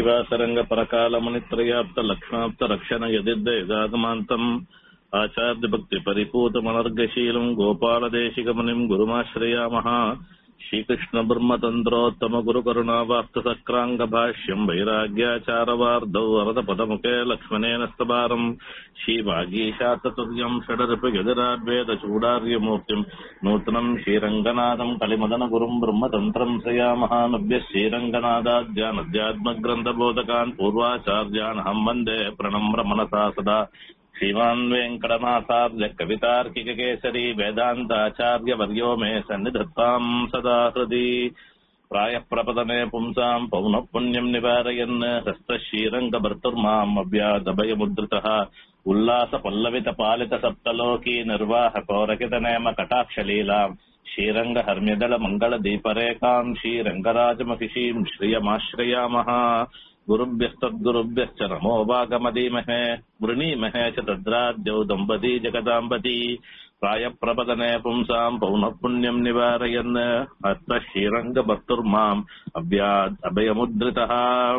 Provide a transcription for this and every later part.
శ్రీనివాసరంగ పరకాలమణిత్రయాప్త లక్ష్మాప్త రక్షణ యదిద్ద యదాగమాంతం ఆచార్య భక్తి పరిపూతమనర్గశీలం గోపాలదేశికమునిం గురుమాశ్రయామః శ్రీకృష్ణ బ్రహ్మతంత్రోత్తమ గురు కరుణావాప్త సక్రాంగ భాష్యం వైరాగ్యాచారవార్ధౌ వరద పదముఖే లక్ష్మణేన స్తబారం శ్రీవాగీశాతతుర్యం షడరిపి గజరాద్వేద చూడార్యమూర్తిం నూతనం శ్రీరంగనాథం కలిమదన గురుం బ్రహ్మతంత్రం శ్రయామః నభ్య శ్రీరంగనాథాద్యానధ్యాత్మగ్రంథబోధకాన్ పూర్వాచార్యాన్ హం వందే ప్రణమ్ర మనసా సదా श्रीमान् वेङ्कटनाथार्य कवितार्किककेसरी वेदान्ताचार्यवर्यो मे सन्निधत्ताम् सदा हृदि प्रायः प्रपदने पुंसाम् पौनः पुण्यम् निवारयन् हस्तश्रीरङ्गभर्तुर्माम् अव्यादभयमुद्रितः उल्लासपल्लवितपालितसप्तलोकी निर्वाहकोरकितनेम कटाक्षलीलाम् श्रीरङ्गहर्म्यदलमङ्गलदीपरेखाम् श्रीरङ्गराजमहिषीम् श्रियमाश्रयामः गुरुभ्यस्तद्गुरुभ्यश्च नमो वागमदीमहे वृणीमहे च तद्राद्यौ दम्पती जगदाम्बती प्रायप्रपदने पुंसाम् पौनः पुण्यम् निवारयन् हस्तः श्रीरङ्गभर्तुर्माम् अव्याद् अभयमुद्रितः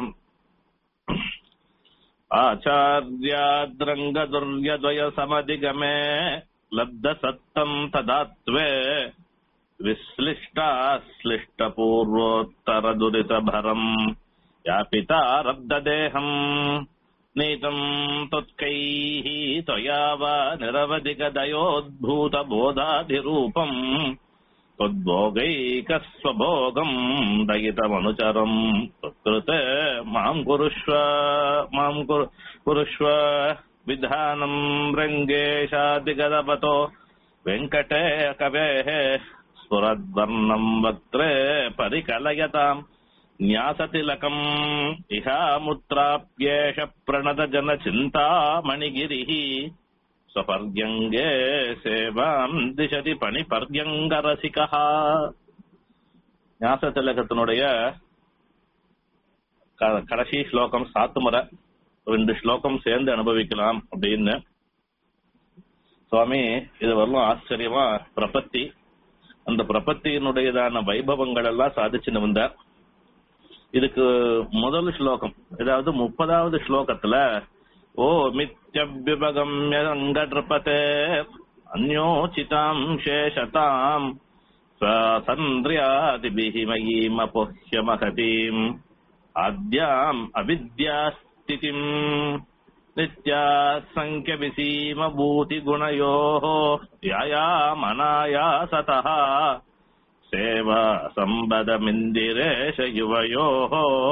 आचार्याद्रङ्गदुर्यद्वयसमधिगमे लब्धसत्तम् तदात्वे विश्लिष्टाश्लिष्टपूर्वोत्तरदुरितभरम् यापिता रब्धदेहम् नीतम् त्वत्कैः त्वया वा निरवधिकदयोद्भूतबोधाधिरूपम् त्वद्भोगैकस्वभोगम् दयितमनुचरम् त्वत्कृते माम् कुरुष्व माम् कुरु- कुरुष्व विधानम् रङ्गेशादिगदपतो वेङ्कटे कवेः स्फुरद्वर्णम् वक्त्रे परिकलयताम् न्यासतिलकम् इहामुत्राप्येष प्रणतजनचिन्तामणिगिरिः स्वपर्यङ्गे சேவாம் திசதி பணிபர்யங்கரசிகா ஞாசத்திலகத்தினுடைய க- கடைசி ஸ்லோகம் சாத்து முறை ரெண்டு ஸ்லோகம் சேர்ந்து அனுபவிக்கலாம் அப்படின்னு சுவாமி இது வரலும் ஆச்சரியமா பிரபத்தி அந்த பிரபத்தியினுடையதான வைபவங்கள் எல்லாம் சாதிச்சுன்னு வந்தார் இதுக்கு முதல் ஸ்லோகம் அதாவது முப்பதாவது ஸ்லோகத்துல ஓ மித்யபிபகம்யங்கடபதே அந்யோச்சிதாம் சேஷதாம் சாசந்திரியாதிபிஹி மயீம் அபோஹ்ய மகதீம் ஆத்யாம் அவித்யாஸ்திதிம் நித்யா சங்கிய விசீம பூதி குணயோः யாயாமனாயாசதः சேவா சம்பதமிந்திரேஷ யுவயோः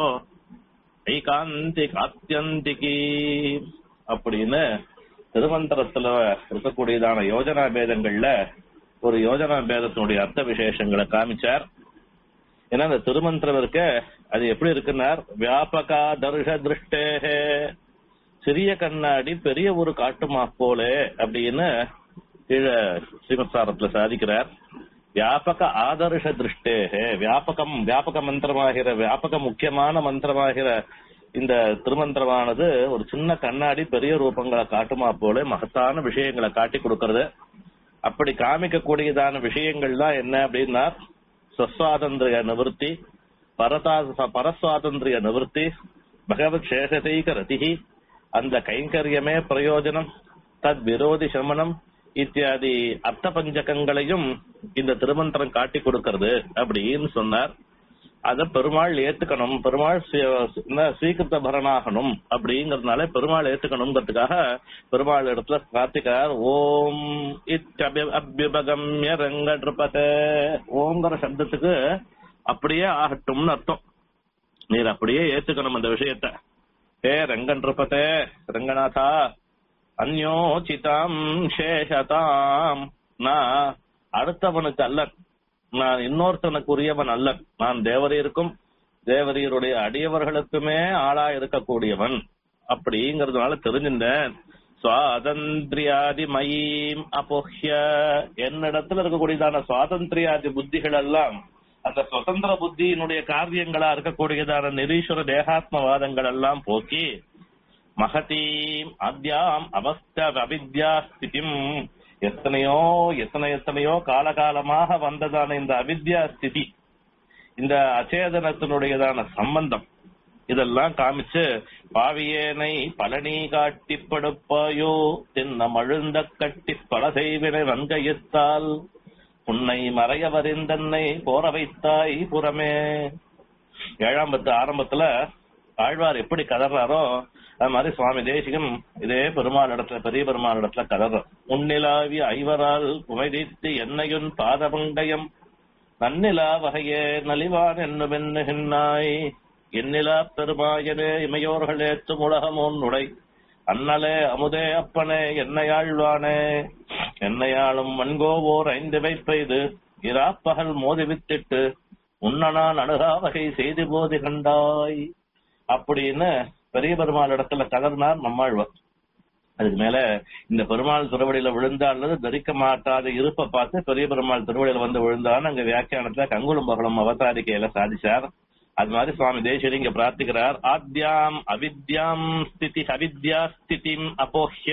ஐகாந்திகாத்தியந்திகி அப்படின்னு திருமந்திரத்துல இருக்கக்கூடியதான யோஜனா பேதங்கள்ல ஒரு யோஜனா பேதத்தினுடைய அர்த்த விசேஷங்களை காமிச்சார் ஏன்னா அந்த திருமந்திரம் இருக்க அது எப்படி இருக்குன்னார் வியாபகா தர்ஷ திருஷ்டேகே சிறிய கண்ணாடி பெரிய ஒரு காட்டுமா போலே அப்படின்னு கீழே ஸ்ரீமத்சாரத்துல சாதிக்கிறார் வியாபக ஆதர்ஷ திருஷ்டேகே வியாபகம் வியாபக மந்திரமாகிற வியாபக முக்கியமான மந்திரமாகிற இந்த திருமந்திரமானது ஒரு சின்ன கண்ணாடி பெரிய ரூபங்களை காட்டுமா போல மகத்தான விஷயங்களை காட்டி கொடுக்கறது அப்படி காமிக்கக்கூடியதான விஷயங்கள் தான் என்ன அப்படின்னா சுவாதந்திரிய நிவர்த்தி பரதா பரசுவாதந்திரிய நிவர்த்தி பகவத் சேஷதைக ரதிகி அந்த கைங்கரியமே பிரயோஜனம் தத் விரோதி சமனம் இத்தியாதி அர்த்த பஞ்சகங்களையும் இந்த திருமந்திரம் காட்டி கொடுக்கிறது அப்படின்னு சொன்னார் அத பெருமாள் ஏத்துக்கணும் பெருமாள் ஸ்வீகிருத்த பரனாகணும் அப்படிங்கறதுனால பெருமாள் ஏத்துக்கணுங்கிறதுக்காக பெருமாள் இடத்துல பிரார்த்திக்கிறார் ஓம் இத்தியபிபகம்ய ரங்க நிருபதே ஓங்கிற சப்தத்துக்கு அப்படியே ஆகட்டும்னு அர்த்தம் நீர் அப்படியே ஏத்துக்கணும் அந்த விஷயத்த ஹே ரங்கன் நிருபதே ரங்கநாதா அந்யோச்சிதாம் சேஷதாம் நான் அடுத்தவனுக்கு அல்ல நான் இன்னொருத்தனுக்கு உரியவன் அல்ல நான் தேவரீருக்கும் தேவரீருடைய அடியவர்களுக்குமே ஆளா இருக்கக்கூடியவன் அப்படிங்கறதுனால தெரிஞ்சிருந்தேன் சுவாதந்திரியாதி மயீம் அபோஹ்ய என்னிடத்துல இருக்கக்கூடியதான சுவாதந்திரியாதி புத்திகள் எல்லாம் அந்த சுதந்திர புத்தியினுடைய காரியங்களா இருக்கக்கூடியதான நிரீஸ்வர தேகாத்மவாதங்கள் எல்லாம் போக்கி மகதீம் அத்யாம் அவஸ்த அவித்யா ஸ்திதிம் எத்தனையோ எத்தனை எத்தனையோ காலகாலமாக வந்ததான இந்த அவித்யா ஸ்திதி இந்த அச்சேதனத்தினுடையதான சம்பந்தம் இதெல்லாம் காமிச்சு பாவியேனை பழனி காட்டி படுப்பாயோ தின்ன மழுந்த கட்டி பல செய்வினை வன்கையத்தால் உன்னை மறைய வரிந்தன்னை போற வைத்தாய் புறமே ஏழாம் பத்து ஆரம்பத்துல ஆழ்வார் எப்படி கதறாரோ அது மாதிரி சுவாமி தேசிகம் இதே பெருமாள் இடத்துல பெரிய பெருமாள் இடத்துல கதற உன்னிலாவி ஐவரால் உமைதீத்து என்னையுன் பாதபங்கயம் நன்னிலா வகையே நலிவான் என்னுமென்னுகின்னாய் எண்ணிலா பெருமாயனே இமையோர்களேத்து உலகமோன் உடை அண்ணலே அமுதே அப்பனே என்னையாழ்வானே என்னையாளும் மண்கோவோர் ஐந்து வைப்பெய்து இராப்பகல் மோதி வித்திட்டு உன்னனான் அணுகா வகை செய்து போதி கண்டாய் அப்படின்னு பெரிய பெருமாள் இடத்துல கதர்னார் நம்மாழ்வார் அதுக்கு மேல இந்த பெருமாள் திருவடியில விழுந்தா அல்லது தரிக்க மாட்டாத இருப்ப பார்த்து பெரிய பெருமாள் திருவடியில வந்து விழுந்தான்னு அங்க வியாக்கியானத்துல கங்குளும் பகலும் அவதாரிக்கையில சாதிச்சார் அது மாதிரி சுவாமி தேசியர் இங்க பிரார்த்திக்கிறார் ஆத்யாம் அவித்யாம் ஸ்திதி அவித்யா ஸ்திதிம் அபோஹ்ய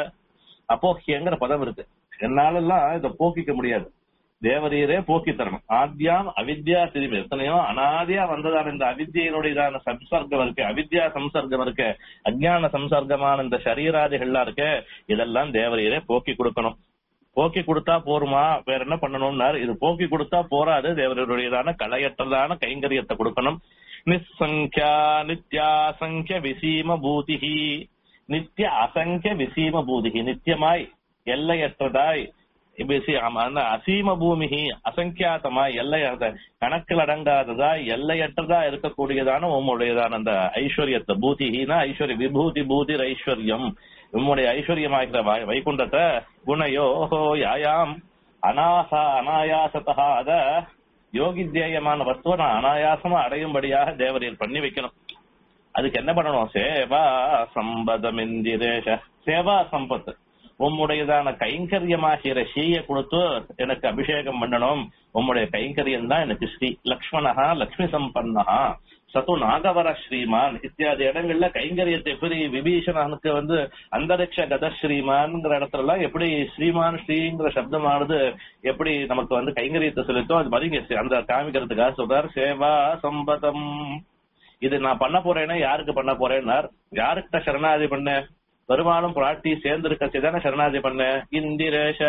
அபோஹ்யங்கிற பதம் இருக்கு என்னாலெல்லாம் இதை போக்கிக்க முடியாது தேவரீரே போக்கி தரணும் ஆத்யாம் அவித்யா திரிவு எத்தனையோ அனாதியா வந்ததான இந்த அவித்யினுடையதான சம்சர்க்கம் இருக்கு அவித்யா சம்சர்க்கம் இருக்கு அஜ்ஞான சம்சர்க்கமான இந்த சரீராதிகள்லாம் இருக்கு இதெல்லாம் தேவரீரே போக்கி கொடுக்கணும் போக்கி கொடுத்தா போருமா வேற என்ன பண்ணணும்னாரு இது போக்கி கொடுத்தா போராது தேவருடையதான கலையற்றதான கைங்கரியத்தை கொடுக்கணும் நிசங்கியா நித்யாசங்கிய விசீம பூதிகி நித்திய அசங்கிய விசீம பூதிகி நித்தியமாய் எல்லையற்றதாய் பிசி ஆமா, அந்த அசீம பூமிகி அசங்கியாத்தமாய் எல்லை கணக்கில் அடங்காததா எல்லையற்றதா இருக்கக்கூடியதான உம்முடையதான அந்த ஐஸ்வர்யத்தை பூதிகினா ஐஸ்வர்ய விபூதி பூதிர் ஐஸ்வர்யம் உம்முடைய ஐஸ்வர்யமாகிற வை- வைகுண்டத்தை குணயோஹோ யாயாம் அனாசா அனாயாசத்தா அத யோகித்யேயமான வஸ்துவை நான் அனாயாசமா அடையும்படியாக தேவரீர் பண்ணி வைக்கணும் அதுக்கு என்ன பண்ணணும் சேவா சம்பதமிந்திரேஷ சேவா சம்பத் உம்முடையதான கைங்கரியமாகிற ஸ்ரீய கொடுத்து எனக்கு அபிஷேகம் பண்ணணும் உம்முடைய கைங்கரியம் தான் எனக்கு ஸ்ரீ லக்ஷ்மணஹா லக்ஷ்மி சம்பன்னஹா சத்து நாகவர ஸ்ரீமான் இத்தியாதி இடங்கள்ல கைங்கரியத்தை எப்படி விபீஷணனுக்கு வந்து அந்தரிக்ஷ கத ஸ்ரீமான்ங்கிற இடத்துல எல்லாம் எப்படி ஸ்ரீமான் ஸ்ரீங்கிற சப்தமானது எப்படி நமக்கு வந்து கைங்கரியத்தை செலுத்தோ அது மாதிரி இங்க அந்த காமிக்கிறதுக்காக சொல்றார் சேவா சம்பதம் இது நான் பண்ண போறேன்னா யாருக்கு பண்ண போறேன்னார் யாருக்கிட்ட சரணாதி பண்ண பெருமாளும் பிராட்டி சேர்ந்து இருக்க தானே சரணாதி பண்ண இந்திரேஷ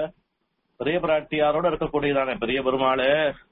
பெரிய பிராட்டியாரோட இருக்கக்கூடியதானே பெரிய பெருமாளு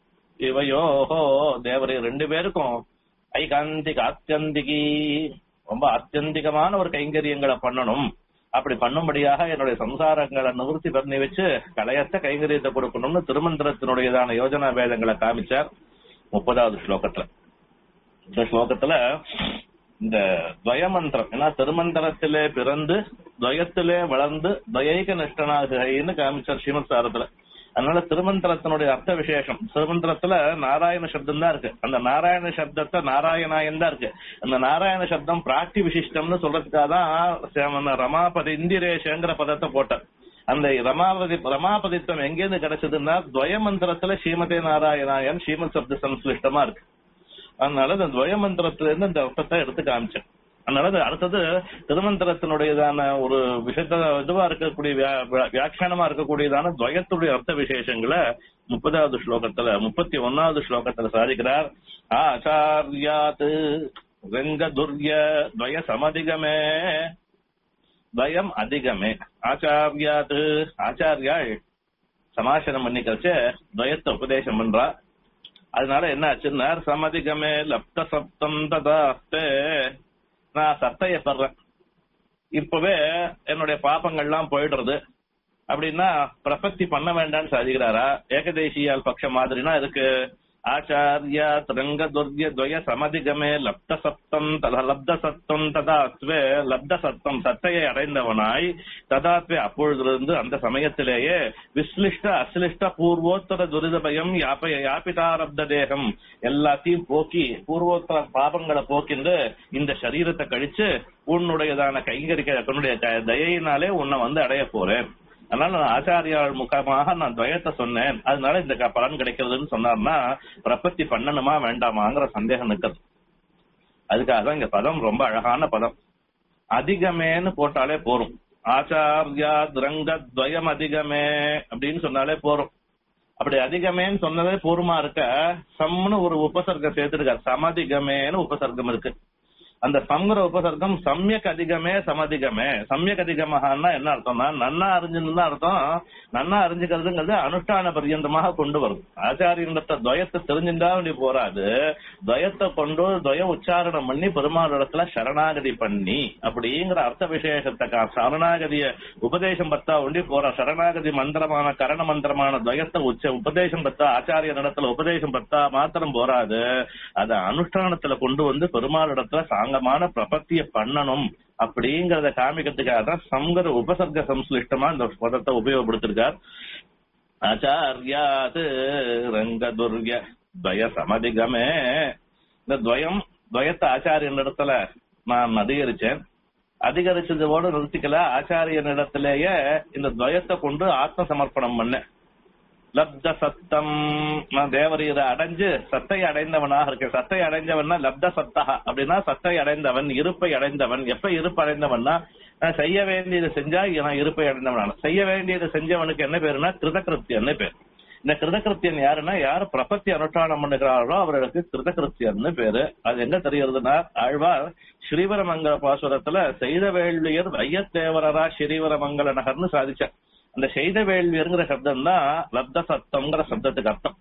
இவையோஹோ தேவரே ரெண்டு பேருக்கும் ஐகாந்திக ஆத்தியந்திகி ரொம்ப ஆத்தியந்திகமான ஒரு கைங்கரியங்களை பண்ணணும் அப்படி பண்ணும்படியாக என்னுடைய சம்சாரங்களை நிவர்த்தி பண்ணி வச்சு கலையற்ற கைங்கரியத்தை கொடுக்கணும்னு திருமந்திரத்தினுடையதான யோஜனா வேதங்களை காமிச்சார் முப்பதாவது ஸ்லோகத்துல இந்த ஸ்லோகத்துல இந்த துவயமந்திரம் ஏன்னா திருமந்திரத்திலே பிறந்து துவயத்திலே வளர்ந்து துவைக நிஷ்டனாகுன்னு காமிச்சார் ஸ்ரீமத் சாரத்துல அதனால திருமந்திரத்தினுடைய அர்த்த விசேஷம் திருமந்திரத்துல நாராயண சப்தம் தான் இருக்கு அந்த நாராயண சப்தத்தை நாராயணாயன் தான் இருக்கு அந்த நாராயண சப்தம் பிராட்டி விசிஷ்டம்னு சொல்றதுக்காக தான் ரமாபதி இந்திரேஷங்கிற பதத்தை போட்டார் அந்த ரமாபதி ரமாபதித்வம் எங்கேருந்து கிடைச்சதுன்னா துவய மந்திரத்துல ஸ்ரீமதே நாராயணாயன் ஸ்ரீமத் சப்த சம்ஸ்லிஷ்டமா இருக்கு அதனால இந்த துவய மந்திரத்துல இருந்து இந்த அர்த்தத்தை எடுத்து காமிச்சேன் அதனால இது அடுத்தது திருமந்திரத்தினுடையதான ஒரு விஷயத்த இதுவா இருக்கக்கூடிய வியா- வியா- வியாக்கியானமா இருக்கக்கூடியதான துவயத்துடைய அர்த்த விசேஷங்களை முப்பதாவது ஸ்லோகத்துல முப்பத்தி ஒன்னாவது ஸ்லோகத்துல சாதிக்கிறார் ஆச்சாரியாத் வெங்க துர்ய துவய சமதிகமே துவயம் அதிகமே ஆச்சாரியாத் ஆச்சாரியாள் சமாசனம் பண்ணிக்கிறச்சு துவயத்தை உபதேசம் பண்றா அதனால என்ன ஆச்சுன்னா சமதிகமே லப்த சப்தம் ததாஸ்தே நான் சத்தைய படுறேன் இப்பவே என்னுடைய பாப்பங்கள்லாம் போயிடுறது அப்படின்னா பிரபத்தி பண்ண வேண்டாம்னு சாதிக்கிறாரா ஏகதேசியால் பட்சம் மாதிரினா இதுக்கு ஆச்சாரியா திரங்க துர்ய துவய சமதிகமே லப்த சப்தம் தத லப்த சத்தம் ததாத்வே லப்த சத்தம் சத்தையை அடைந்தவனாய் ததாத்வே அப்பொழுதிலிருந்து அந்த சமயத்திலேயே விஸ்லிஷ்ட அஸ்லிஷ்ட பூர்வோத்தர துரித பயம் யாப யாபிதாரப்த தேகம் எல்லாத்தையும் போக்கி பூர்வோத்தர பாபங்களை போக்கிண்டு இந்த சரீரத்தை கழிச்சு உன்னுடையதான கைங்கரிக்க உன்னுடைய க- தயையினாலே உன்னை வந்து அடைய போறேன் அதனால நான் ஆச்சாரியாள் முகமாக நான் துவயத்தை சொன்னேன் அதனால இந்த க- பலன் கிடைக்கிறதுன்னு சொன்னார்னா பிரபத்தி பண்ணணுமா வேண்டாமாங்கிற சந்தேகம் நிற்கிறது அதுக்காக தான் இங்க பதம் ரொம்ப அழகான பதம் அதிகமேன்னு போட்டாலே போரும் ஆச்சாரியா திரங்க துவயம் அதிகமே அப்படின்னு சொன்னாலே போரும் அப்படி அதிகமேன்னு சொன்னதே பூர்வமா இருக்க சம்னு ஒரு உபசர்க்கம் சேர்த்துருக்காரு சமதிகமேன்னு உபசர்க்கம் இருக்கு அந்த சம்ங்கிற உபசர்க்கம் சமயக் அதிகமே சமதிகமே சமயக் அதிகமஹான்னா என்ன அர்த்தம்னா நன்னா அறிஞ்சுன்னு அர்த்தம் நன்னா அறிஞ்சுக்கிறதுங்கிறது அனுஷ்டான பரியந்தமாக கொண்டு வரும் ஆச்சாரியனிடத்த துவயத்தை தெரிஞ்சுட்டா வேண்டி போறாது துவயத்தை கொண்டு துவய உச்சாரணம் பண்ணி பெருமாள் இடத்துல சரணாகதி பண்ணி அப்படிங்கிற அர்த்த விசேஷத்தை கா- சரணாகதிய உபதேசம் பத்தா ஒண்டி போற சரணாகதி மந்திரமான கரண மந்திரமான துவயத்தை உச்ச உபதேசம் பத்தா ஆச்சாரிய இடத்துல உபதேசம் பத்தா மாத்திரம் போராது அத அனுஷ்டானத்துல கொண்டு வந்து பெருமாள் இடத்துல சாங்கமான பிரபத்திய பண்ணணும் அப்படிங்கறத காமிக்கிறதுக்காக தான் சங்கர உபசர்க்க சம்ஸ்லிஷ்டமா இந்த பதத்தை உபயோகப்படுத்திருக்கார் ஆச்சாரியாது ரங்கதுர்ய துவய சமதிகமே இந்த துவயம் துவயத்தை ஆச்சாரியன் இடத்துல நான் அதிகரிச்சேன் அதிகரிச்சதோடு நிறுத்திக்கல ஆச்சாரியன் இடத்திலேயே இந்த துவயத்தை கொண்டு ஆத்ம சமர்ப்பணம் பண்ணேன் லப்த சத்தம் நான் தேவரீரை அடைஞ்சு சத்தை அடைந்தவனாக இருக்கேன் சத்தை அடைஞ்சவன்னா லப்த சத்தா அப்படின்னா சத்தை அடைந்தவன் இருப்பை அடைந்தவன் எப்ப இருப்பு அடைந்தவன்னா நான் செய்ய வேண்டியது செஞ்சா நான் இருப்பை அடைந்தவன் செய்ய வேண்டியது செஞ்சவனுக்கு என்ன பேருன்னா கிருதகிருத்தியன்னு பேர் இந்த கிருதகிருத்தியன் யாருன்னா யார் பிரபத்தி அனுஷ்டானம் பண்ணுகிறார்களோ அவர்களுக்கு கிருதகிருத்தியன்னு பேரு அது எங்க தெரிகிறதுனா ஆழ்வார் ஸ்ரீவரமங்கல பாசுரத்துல செய்த வேள்வியர் வையத்தேவரரா ஸ்ரீவரமங்கல நகர்னு சாதிச்சார் அந்த செய்த வேள்வியருங்கிற சப்தம் தான் லப்த சத்தம்ங்கிற சப்தத்துக்கு அர்த்தம்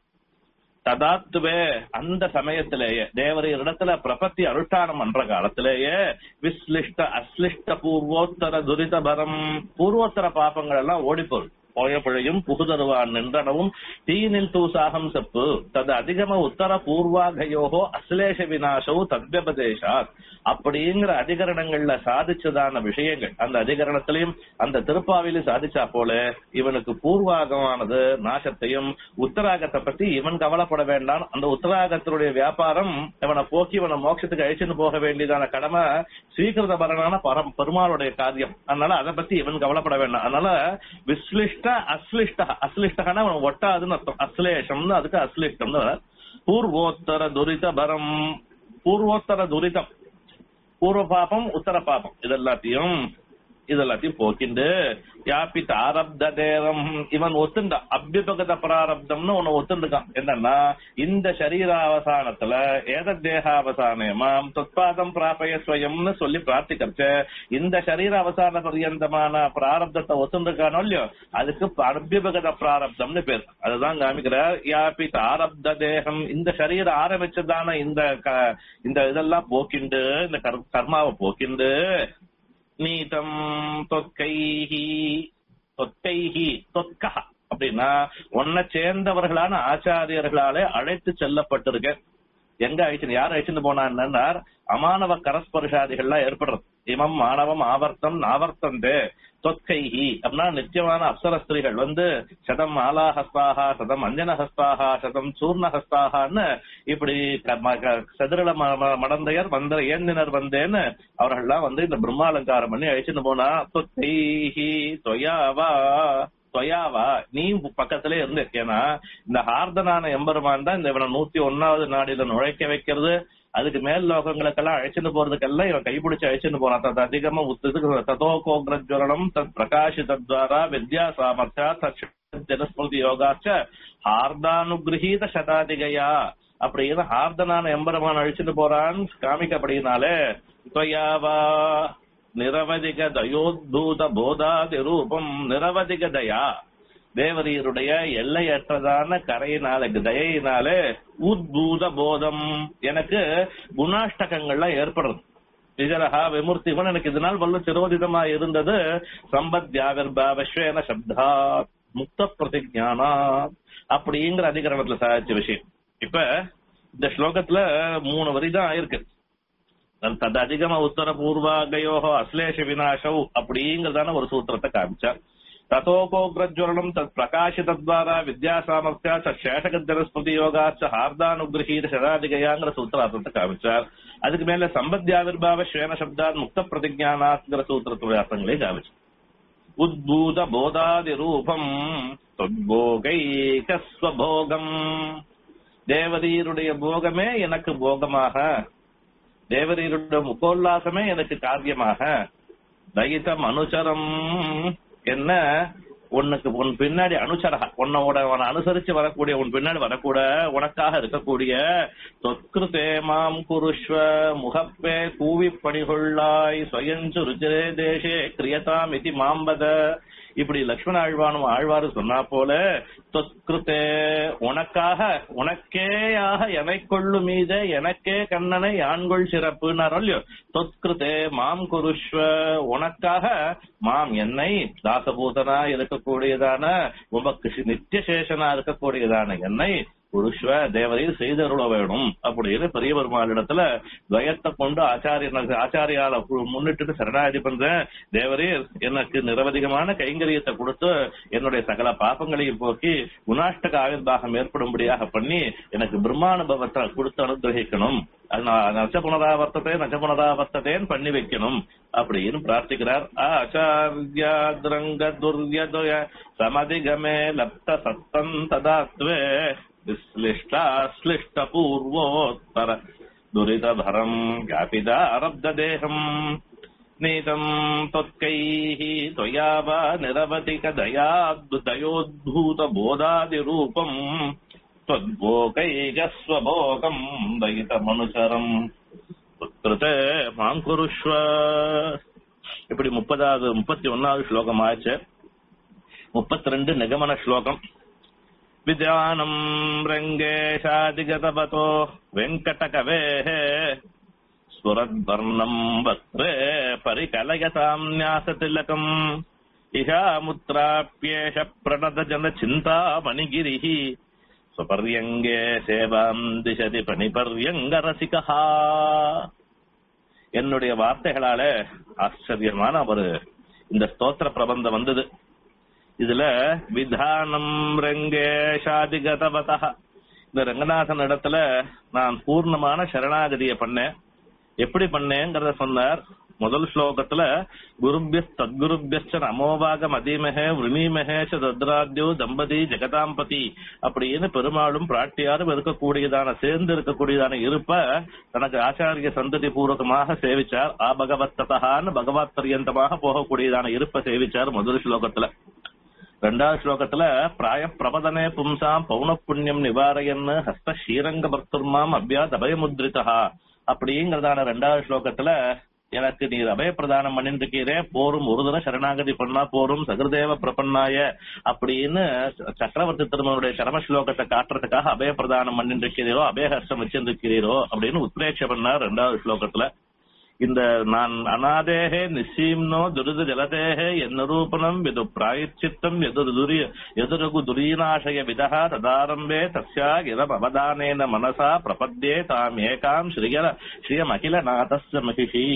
ததாத்துவே அந்த சமயத்திலேயே தேவரையர் இடத்துல பிரபத்தி அனுஷ்டானம் பண்ற காலத்திலேயே விஸ்லிஷ்ட அஸ்லிஷ்ட பூர்வோத்தர துரிதபரம் பூர்வோத்தர பாபங்கள் எல்லாம் ஓடிப்போம் போய பிழையும் புகுதருவான் நின்றனவும் தீனில் தூசாகம் செப்பு தது அதிகம உத்தர பூர்வாகயோகோ அஸ்லேஷ விநாசோ தத்யபதேசாத் அப்படிங்கிற அதிகரணங்கள்ல சாதிச்சதான விஷயங்கள் அந்த அதிகரணத்திலையும் அந்த திருப்பாவிலும் சாதிச்சா போல இவனுக்கு பூர்வாகமானது நாசத்தையும் உத்தராகத்தை பத்தி இவன் கவலைப்பட வேண்டாம் அந்த உத்தராகத்தினுடைய வியாபாரம் இவனை போக்கி இவனை மோட்சத்துக்கு அழிச்சுன்னு போக வேண்டியதான கடமை ஸ்வீகிருத பரனான பரம் பெருமாளுடைய காரியம் அதனால அதை பத்தி இவன் கவலைப்பட வேண்டாம் அதனால விஸ்லிஷ்ட அஸ்லிஷ்ட அஸ்லிஷ்டகான அவன் ஒட்டாதுன்னு அர்த்தம் அஸ்லேஷம்னு அதுக்கு அஸ்லிஷ்டம்னு வர. பூர்வோத்தர துரித பரம் பூர்வோத்தர துரிதம் பூர்வ பாபம் உத்தர பாபம் இதெல்லாத்தையும் இதெல்லாத்தையும் போக்கிண்டு யாப்பித் ஆரப்த தேரம் இவன் ஒத்துண்டா அபியுபகத பிராரப்தம்னு ஒண்ணு ஒத்துண்டுக்கான் என்னன்னா இந்த சரீராவசானத்துல ஏத தேகாவசானமாம் தொத்பாதம் பிராபய ஸ்வயம்னு சொல்லி பிரார்த்திக்கிறச்ச இந்த சரீர அவசான பரியந்தமான பிராரப்தத்தை ஒத்துண்டுக்கானோ இல்லையோ அதுக்கு அபியுபகத பிராரப்தம்னு பேர் அதுதான் காமிக்கிறார் யாப்பித் ஆரப்த தேகம் இந்த சரீரம் ஆரம்பிச்சதான இந்த க- இந்த இதெல்லாம் போக்கிண்டு இந்த கர்- கர்மாவை போக்கிண்டு நீதம் தொற்கைஹி தொற்கைஹி தொற்கா அப்படின்னா உன்னை சேர்ந்தவர்களான ஆச்சாரியர்களாலே அழைத்து செல்லப்பட்டிருக்க எங்க அழைச்சு யார் அழைச்சுட்டு போனான்னா அமானவ கரஸ்பர்ஷாதிகள்லாம் ஏற்படுறது இமம் மாணவம் ஆவர்த்தம் நாவர்த்தந்தே தொற்கைஹி அப்படின்னா நித்தியமான அப்சர ஸ்திரீகள் வந்து சதம் ஆலாஹஸ்தாகா சதம் அஞ்சனஹஸ்தாகா சதம் சூர்ணஹஸ்தாகான்னு இப்படி க- ம- க- சதுரல ம- ம- மடந்தையர் வந்த ஏந்தினர் வந்தேன்னு அவர்கள்லாம் வந்து இந்த பிரம்மாலங்காரம் பண்ணி அழிச்சுட்டு போனா தொத்தைஹி தொயாவா தொயாவா நீ பக்கத்திலே இருந்து ஏன்னா இந்த ஹார்தனான எம்பெருமான் தான் இந்த இவனை நூத்தி ஒன்னாவது நாடில நுழைக்க வைக்கிறது அதுக்கு மேல் லோகங்களுக்கெல்லாம் அழைச்சிட்டு போறதுக்கெல்லாம் இவன் கைப்பிடிச்சு அழைச்சிட்டு போறான் தது அதிகமா உத்ததுக்கு ததோ கோக்ரஜ்வரணம் தத் பிரகாசித்வாரா வித்யா சாமர்த்தியா தத் ஜனஸ்மிருதி யோகாச்ச ஹார்தானுகிரகீத சதாதிகையா அப்படின்னு ஹார்தனான எம்பெருமான் அழிச்சிட்டு போறான்னு காமிக்கப்படுயினாலே துவயாவா நிரவதிக தயோத்பூத போதாதி ரூபம் நிரவதிக தயா தேவரீருடைய எல்லையற்றதான கரையினால தயையினாலே உத்பூத போதம் எனக்கு குணாஷ்டகங்கள்லாம் ஏற்படுறது விஜரஹா விமுர்த்திவன் எனக்கு இதனால் வல்ல சிரோதிதமா இருந்தது சம்பத்யாவிர்பாவஸ்வேன சப்தா முக்த பிரதிஜானா அப்படிங்கிற அதிகரணத்துல சாதிச்ச விஷயம் இப்ப இந்த ஸ்லோகத்துல மூணு வரி தான் ஆயிருக்கு தது அதிகம உத்தர பூர்வாகயோகோ அஸ்லேஷ விநாசௌ அப்படிங்கறதான ஒரு சூத்திரத்தை காமிச்சார் ததோகோக்ரஜ்வரணம் தத் பிரகாசித்வாரா வித்யா சாமர்த்தியா தத் சேஷகஜனஸ்மிருதி யோகாச்ச ஹார்தானுகிரகீத சதாதிகயாங்கிற சூத்திரார்த்தத்தை காமிச்சார் அதுக்கு மேல சம்பத்யாவிர்பாவ ஸ்வேன சப்தாத் முக்த பிரதிஜானாத்ங்கிற சூத்திரத்துடைய அர்த்தங்களே காமிச்சார் உத்பூத போதாதி ரூபம் தொத்போகைகஸ்வபோகம் தேவரீருடைய போகமே எனக்கு போகமாக தேவரீருடைய முகோல்லாசமே எனக்கு காரியமாக தயிதம் அனுச்சரம் என்ன உனக்கு உன் பின்னாடி அனுசரக உன்னோட உன்னை அனுசரிச்சு வரக்கூடிய உன் பின்னாடி வரக்கூட உனக்காக இருக்கக்கூடிய தொத்கிருதே மாம் குருஷ்வ முகப்பே கூவி பணிகொள்ளாய் ஸ்வயஞ்சு ருஜிரே தேசே கிரியதாம் இதி மாம்பத இப்படி லக்ஷ்மண ஆழ்வானும் ஆழ்வாரு சொன்னா போல தொத்கிருத்தே உனக்காக உனக்கேயாக எனை கொள்ளு மீத எனக்கே கண்ணனை யான்கொள் சிறப்புன்னாரோ இல்லையோ தொத்கிருத்தே மாம் குருஷ்வ உனக்காக மாம் என்னை தாசபூதனா இருக்கக்கூடியதான உமக்கு நித்தியசேஷனா இருக்கக்கூடியதான என்னை புருஷ்வ தேவரையில் செய்தருள வேணும் அப்படின்னு பெரிய பெருமாளிடத்துல துவயத்தை கொண்டு ஆச்சாரியன் ஆச்சாரியால முன்னிட்டு சரணாகதி பண்றேன் தேவரீர் எனக்கு நிரவதிகமான கைங்கரியத்தை கொடுத்து என்னுடைய சகல பாப்பங்களையும் போக்கி குணாஷ்டக ஆவிர்வாகம் ஏற்படும்படியாக பண்ணி எனக்கு பிரம்மானுபவத்தை கொடுத்து அனுகிரகிக்கணும் நச்ச புனராவர்த்தத்தை நச்ச புனராவர்த்ததேன்னு பண்ணி வைக்கணும் அப்படின்னு பிரார்த்திக்கிறார் ஆச்சாரியாதிரங்க துர்யதுய சமதிகமே லப்த சத்தம் ததாத்வே விஸ்லிஷ்டாஸ்லிஷ்ட பூர்வோத்தர துரிதபரம் व्यापिदारब्धदेहम् नीतम् त्वत्कैः त्वया वा निरवधिकदयाद्दयोद्भूतबोधादिरूपम् त्वद्भोगैकस्वभोगम् दयितमनुसरम् कृते மாம் குருஷ்வ இப்படி முப்பதாவது முப்பத்தி ஒன்னாவது ஸ்லோகம் ஆச்சு முப்பத்தி ரெண்டு நிகமன ஸ்லோகம் வித்யானம் ரங்கேஷாதிகதபதோ வெங்கடகவேः ஸ்வரத்வர்ணம் வக்ரே பரிகலயதாம் न्यासतिलकम् इहामुत्राप्येष प्रणतजनचिन्तामणिगिरिः स्वपर्यङ्गे सेवाम् दिशति பணிபர்யங்கரசிகா என்னுடைய வார்த்தைகளால ஆச்சரியமான ஒரு இந்த ஸ்தோத்திர பிரபந்தம் வந்தது இதுல விதானம் ரங்கேஷாதிகதவதா இந்த ரங்கநாதன் இடத்துல நான் பூர்ணமான சரணாகதிய பண்ணேன் எப்படி பண்ணேங்கிறத சொன்னார் முதல் ஸ்லோகத்துல குருபிய தத்குருபியச்ச நமோபாக மதிமகே விருணீமகே ச தத்ராத்யோ தம்பதி ஜெகதாம்பதி அப்படின்னு பெருமாளும் பிராட்டியாரும் இருக்கக்கூடியதான சேர்ந்து இருக்கக்கூடியதான இருப்ப தனக்கு ஆச்சாரிய சந்ததி பூர்வகமாக சேவிச்சார் ஆபகவத்தகான்னு பகவத் பரியந்தமாக போகக்கூடியதான இருப்ப சேவிச்சார் முதல் ஸ்லோகத்துல ரெண்டாவது ஸ்லோகத்துல பிராய பிரபதனே பும்சாம் பௌன புண்ணியம் நிவாரையன்னு ஹஸ்த ஸ்ரீரங்க பக்தர்மாம் அபியாத் அபயமுத்ரிதா அப்படிங்கறதான ரெண்டாவது ஸ்லோகத்துல எனக்கு நீர் அபய பிரதானம் பண்ணிட்டு இருக்கீரே போரும் ஒரு தடவை சரணாகதி பண்ணா போரும் சகிருதேவ பிரபன்னாய அப்படின்னு சக்கரவர்த்தி திருமனுடைய சரம ஸ்லோகத்தை காட்டுறதுக்காக அபய பிரதானம் பண்ணிட்டு இருக்கிறீரோ அபயஹர்ஷம் வச்சிருக்கிறீரோ அப்படின்னு உத்ரேட்ச பண்ணார் ரெண்டாவது ஸ்லோகத்துல இந்த நான் அநாதேகே நிச்சீம்னோ துரித ஜலதேகே என்னரூபணம் எது பிராயச்சித்தம் எதிர் துரிய எதிரகு துரீனாசய விதா ததாரம்பே தஸ்யா இரம் அவதானேன மனசா பிரபத்யே தாம் ஏகாம் ஸ்ரீயல ஸ்ரீயம் அகில நாதஸ்ய மகிஷி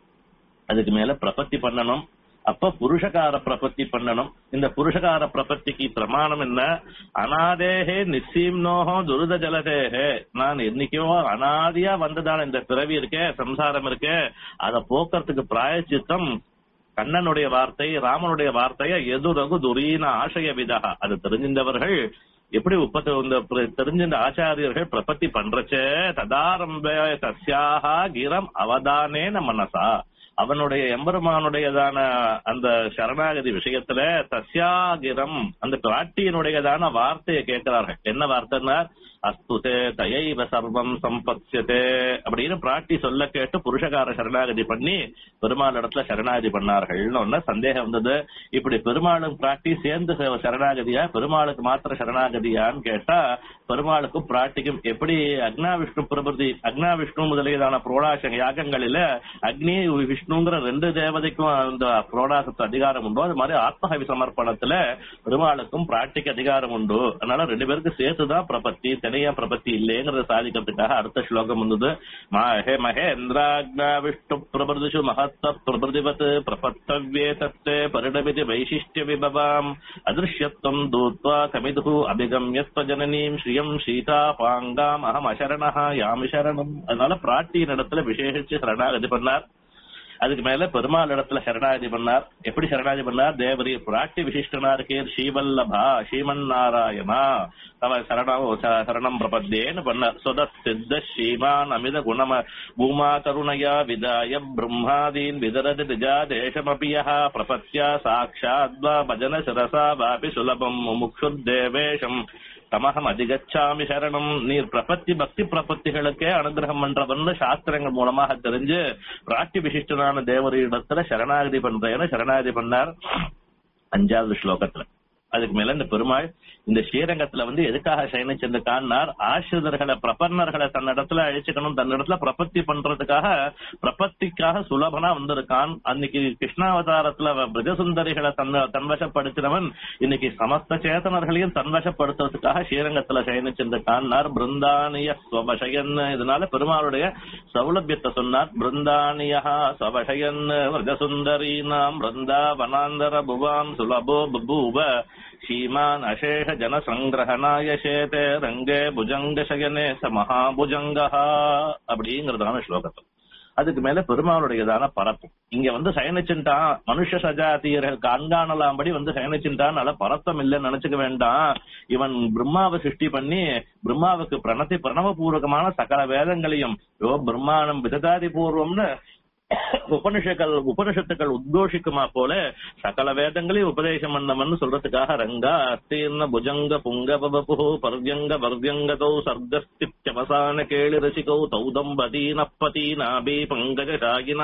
அதுக்கு மேல பிரபத்தி பண்ணணும் அப்ப புருஷகார பிரபத்தி பண்ணணும் இந்த புருஷகார பிரபத்திக்கு பிரமாணம் என்ன அனாதேகே நிச்சீம்னோகோ துருத ஜலதேகே நான் என்னைக்கோ அனாதியா வந்ததான இந்த பிறவி இருக்கே சம்சாரம் இருக்கே அதை போக்குறதுக்கு பிராயச்சித்தம் கண்ணனுடைய வார்த்தை ராமனுடைய வார்த்தைய எதுரகு துரீன ஆசய விதா அது தெரிஞ்சின்றவர்கள் எப்படி உப்பத்த இந்த தெரிஞ்சின்ற ஆச்சாரியர்கள் பிரபத்தி பண்றச்சே ததாரம்ப தஸ்யாக கிரம் அவதானேன மனசா அவனுடைய எம்பெருமானுடையதான அந்த சரணாகதி விஷயத்துல தஸ்யாகிரம் அந்த பிராட்டியினுடையதான வார்த்தையை கேட்கிறார்கள் என்ன வார்த்தைன்னா அஸ்துதே தயைவ சர்வம் சம்பத்யதே அப்படின்னு பிராட்டி சொல்ல கேட்டு புருஷகார சரணாகதி பண்ணி பெருமாள் இடத்துல சரணாகதி பண்ணார்கள்னு ஒன்னு சந்தேகம் வந்தது இப்படி பெருமாளும் பிராட்டி சேர்ந்து சரணாகதியா பெருமாளுக்கு மாத்திர சரணாகதியான்னு கேட்டா பெருமாளுக்கும் பிராட்டிக்கும் எப்படி அக்னா விஷ்ணு பிரபதி அக்னா விஷ்ணு முதலியதான புரோடாச யாகங்களில அக்னி விஷ்ணுங்கிற ரெண்டு தேவதைக்கும் அந்த புரோடாசத்து அதிகாரம் உண்டோ அது மாதிரி ஆத்மஹவி சமர்ப்பணத்துல பெருமாளுக்கும் பிராட்டிக்கு அதிகாரம் உண்டு அதனால ரெண்டு பேருக்கு சேர்த்துதான் பிரபத்தி தனியா பிரபத்தி இல்லைங்கிறத சாதிக்கிறதுக்காக அடுத்த ஸ்லோகம் வந்தது மகே மகேந்திராக்னா விஷ்ணு பிரபதிஷு மகத்த பிரபதிவத் பிரபத்தவ்யே தத்தே பரிணமிதி வைசிஷ்டிய விபவாம் அதிருஷ்யத்வம் தூத்வா கமிது அபிகம்யஸ்வ ஜனனீம் ஸ்ரீயம் சீதா பாங்காம் அகம் அசரணா யாமி சரணம் அதனால பிராட்டியின் இடத்துல விசேஷிச்சு சரணாகதி பண்ணார் அதுக்கு மேல பெருமாள் இடத்துல சரணாகதி பண்ணார் எப்படி சரணாகதி பண்ணார் தேவரி பிராட்டி விசிஷ்டனா இருக்கேர் ஸ்ரீவல்லபா ஸ்ரீமன் நாராயணா தவ சரணம் ச- சரணம் பிரபத்தேன்னு பண்ணார் சொத சித்த ஸ்ரீமான் அமித குணம பூமா கருணையா விதாய பிரம்மாதீன் விதரதி திஜா தேசமபிய பிரபத்யா சாட்சாத்வா பஜன சிரசா வாபி சுலபம் முமுக்ஷுர்தேவேஷம் தமகம் அதிகச்சாமி சரணம் நீர் பிரபத்தி பக்தி பிரபத்திகளுக்கே அனுகிரகம் பண்றவன்னு சாஸ்திரங்கள் மூலமாக தெரிஞ்சு பிராட்டி விசிஷ்டனான தேவரிடத்துல சரணாகதி பண்றேன்னு சரணாகதி பண்ணார் அஞ்சாவது ஸ்லோகத்துல அதுக்கு மேல இந்த பெருமாள் இந்த ஸ்ரீரங்கத்துல வந்து எதுக்காக சயனிச்சிருக்கான்னார் ஆசிரியர்களை பிரபன்னர்களை தன்னிடத்துல அழிச்சுக்கணும் தன்னிடத்துல பிரபத்தி பண்றதுக்காக பிரபத்திக்காக சுலபனா வந்திருக்கான் அன்னைக்கு கிருஷ்ணாவதாரத்துல அவன் பிரஜசுந்தரிகளை தன் தன்வசப்படுத்தினவன் இன்னைக்கு சமஸ்த சேதனர்களையும் தன்வசப்படுத்துறதுக்காக ஸ்ரீரங்கத்துல சயனிச்சிருக்கான்னார் பிருந்தானிய ஸ்வபஷயன் இதனால பெருமாளுடைய சௌலபியத்தை சொன்னார் பிருந்தானியா ஸ்வபஷயன் விரஜசுந்தரீனாம் பிருந்தாவனாந்தர புவாம் சுலபோ பபூவ ஸ்ரீமான் அசேஷ ஜன சங்கிரகணாய சேதே ரங்கே புஜங்க சயனே ச மகாபுஜங்கா அப்படிங்கறதான ஸ்லோகத்தில் அதுக்கு மேல பெருமாளுடையதான பரப்பு இங்க வந்து சயனிச்சுட்டான் மனுஷ சஜாத்தியர்கள் கண்காணலாம்படி வந்து சயனிச்சுட்டான் பரத்தம் இல்லைன்னு நினைச்சுக்க வேண்டாம் இவன் பிரம்மாவை சிருஷ்டி பண்ணி பிரம்மாவுக்கு பிரணத்தி பிரணவபூர்வகமான சகல வேதங்களையும் யோ பிரம்மானம் விததாதி பூர்வம்னு உபனிஷங்கள் உபனிஷத்துக்கள் உத்கோஷிக்குமா போல சகல வேதங்களையும் உபதேசம் பண்ணவன் சொல்றதுக்காக ரங்கா அஸ்தீர்ண புஜங்க புங்க பபபு பர்யங்க வர்யங்கதௌ சர்கஸ்தித்யவசான கேளி ரசிகௌ தௌ தம்பதீனப்பதி நாபி பங்கஜ சாகின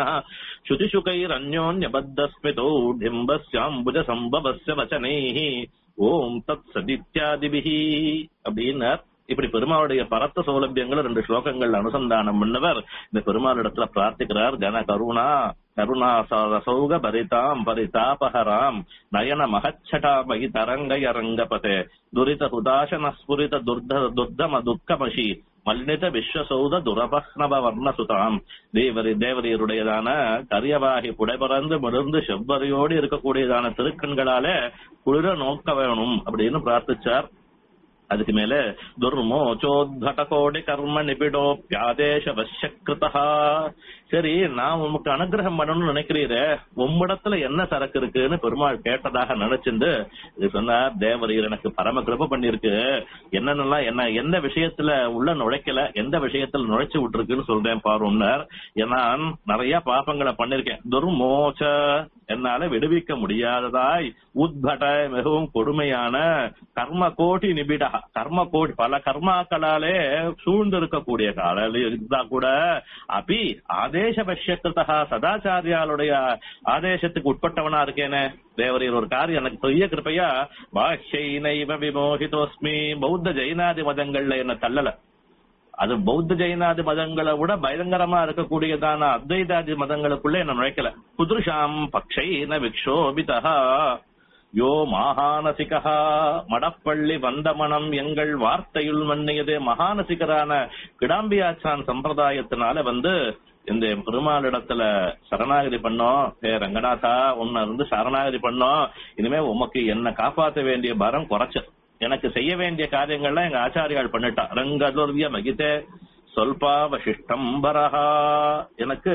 சுதிசுகைரன்யோன்யபத்தஸ்மிதௌ டிம்பஸ்யாம்புஜ சம்பவஸ்ய வச்சனைः ஓம் தத் சதித்யாதிபிஹி அப்படின்னார் இப்படி பெருமாளுடைய பரத்த சௌலபியங்களை ரெண்டு ஸ்லோகங்கள் அனுசந்தானம் பண்ணவர் இந்த பெருமாளிடத்துல பிரார்த்திக்கிறார் ஜன கருணா கருணா சௌக பரிதாம் பரிதாபஹராம் நயன மகச்சடாமகி தரங்கய ரங்கபதே துரித ஹுதாசன ஸ்புரித துர்த துர்தம துக்கமஷி மல்லித விஸ்வசௌத துரபக்னவ வர்ணசுதாம் தேவரி தேவரியருடையதான கரியவாகி புடைபறந்து மிடர்ந்து செவ்வரியோடு இருக்கக்கூடியதான திருக்கண்களாலே குளிர நோக்க வேணும் அப்படின்னு பிரார்த்திச்சார் அதுக்கு மேல துர்மோச்சோத்கடகோடி கர்ம நிபிடோப்பியாதேச வசியகிருதா சரி நான் உமக்கு அனுகிரகம் பண்ணணும்னு நினைக்கிறீரே உம்மிடத்துல என்ன சரக்கு இருக்குன்னு பெருமாள் கேட்டதாக நினைச்சிருந்து இது சொன்னார் தேவரீர் எனக்கு பரம கிருப பண்ணிருக்கு என்னென்னலாம் என்ன எந்த விஷயத்துல உள்ள நுழைக்கல எந்த விஷயத்துல நுழைச்சு விட்டுருக்குன்னு சொல்றேன் பாருன்னார் ஏன்னா நிறைய பாப்பங்களை பண்ணிருக்கேன் துர்மோச்ச என்னால விடுவிக்க முடியாததாய் உத்பட மிகவும் கொடுமையான கர்ம கோட்டி நிபிடா கர்ம கோட்டி பல கர்மாக்களாலே சூழ்ந்து இருக்கக்கூடிய காலையில இருந்தா கூட அபி ஆதேச பஷ்யகிருதா சதாச்சாரியாளுடைய ஆதேசத்துக்கு உட்பட்டவனா இருக்கேனே தேவரீர் ஒரு காரியம் எனக்கு பெரிய கிருப்பையா பாஷ்யை நைவ விமோகிதோஸ்மி பௌத்த ஜெயினாதி மதங்கள்ல என்ன தள்ளல அது பௌத்த ஜெயினாதி மதங்களை விட பயங்கரமா இருக்கக்கூடியதான அத்வைதாதி மதங்களுக்குள்ள என்ன நுழைக்கல குதிருஷாம் பக்ஷைன விக்ஷோபிதா யோ மாகானசிகா மடப்பள்ளி வந்தமனம் எங்கள் வார்த்தையுள் மன்னியது மகானசிகரான கிடாம்பியாச்சான் சம்பிரதாயத்தினால வந்து இந்த பெருமாளிடத்துல சரணாகதி பண்ணோம் ஹே ரங்கநாதா உன்னை இருந்து சரணாகதி பண்ணோம் இனிமே உமக்கு என்ன காப்பாற்ற வேண்டிய பாரம் குறைச்சு எனக்கு செய்ய வேண்டிய காரியங்கள்லாம் எங்க ஆச்சாரியால் பண்ணிட்டா ரங்கதுர்விய மகிதே சொல்பா வசிஷ்டம் பரஹா எனக்கு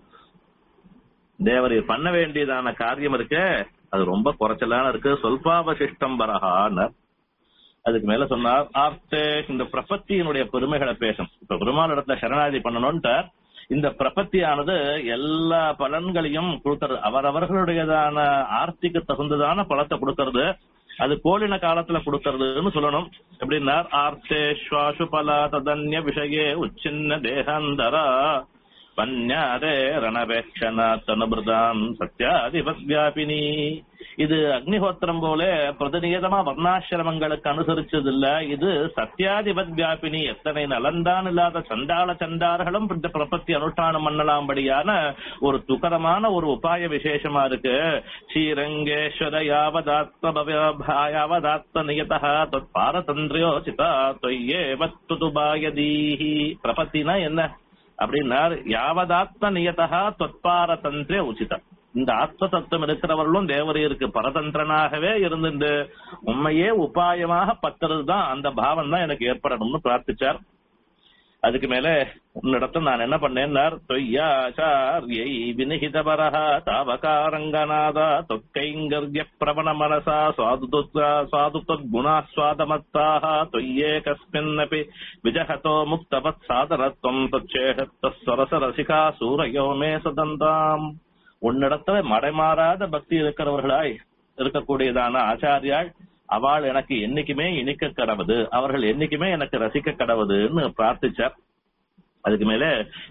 தேவரீர் பண்ண வேண்டியதான காரியம் இருக்கு அது ரொம்ப குறைச்சலான இருக்கு சொல்பாவசிஷ்டம் பரஹான்னு அதுக்கு மேல சொன்னார் ஆர்த்தே இந்த பிரபத்தியினுடைய பெருமைகளை பேசும் இப்ப பெருமாள் இடத்துல சரணாதி பண்ணணும்ட்டு இந்த பிரபத்தியானது எல்லா பலன்களையும் கொடுக்கறது அவரவர்களுடையதான ஆர்த்திக்கு தகுந்ததான பலத்தை கொடுக்கறது அது கோலின காலத்துல கொடுக்கறதுன்னு சொல்லணும் எப்படின்னார் ஆர்த்தே ஸ்வாசு பலா ததன்ய விஷயே உச்சின்ன தேகாந்தரா பன்யாரே ரணபேக்ஷனா தனுபிரதாம் சத்யாதிபத்யாபினி இது அக்னிஹோத்திரம் போல பிரதிநியதமா வர்ணாசிரமங்களுக்கு அனுசரிச்சது இல்ல இது சத்யாதிபத் வியாபினி எத்தனை நலந்தான் இல்லாத சண்டாள சண்டார்களும் இந்த பிரபத்தி அனுஷ்டானம் பண்ணலாம்படியான ஒரு துக்கரமான ஒரு உபாய விசேஷமா இருக்கு ஸ்ரீரங்கேஸ்வர யாவதாத்ம யாவதாத்ம நியதா தத் பாரதந்திரியோசிதா தொய்யே வத்துதுபாயதீஹி பிரபத்தினா என்ன அப்படின்னார் யாவதாத்ம நியதா தொத்பாரதந்திரே உச்சிதம் இந்த ஆத்ம தத்துவம் இருக்கிறவர்களும் தேவரையருக்கு பரதந்திரனாகவே இருந்துட்டு உண்மையே உபாயமாக பத்துறது தான் அந்த பாவம் தான் எனக்கு ஏற்படணும்னு பிரார்த்திச்சார் அதுக்கு மேல உன்னிடத்துல நான் என்ன பண்ணேன்னார் தொய்யாச்சாரியை வினிகித பரஹ தாவகாரங்கநாதா தொக்கைங்கர்ய பிரபண மனசா சுவாது சுவாது குணாஸ்வாதமத்தாக தொய்யே கஸ்மின்னபி விஜகதோ முக்தவத் சாதனத்துவம் தச்சேஷத்த சரச ரசிகா சூரையோ மே சதந்தாம் உன்னிடத்துல மடைமாறாத பக்தி இருக்கிறவர்களாய் இருக்கக்கூடியதான ஆச்சாரியாள் அவள் எனக்கு என்னைக்குமே இனிக்க கடவுது அவர்கள் என்னைக்குமே எனக்கு ரசிக்க கடவுதுன்னு பிரார்த்திச்சார் அதுக்கு மேல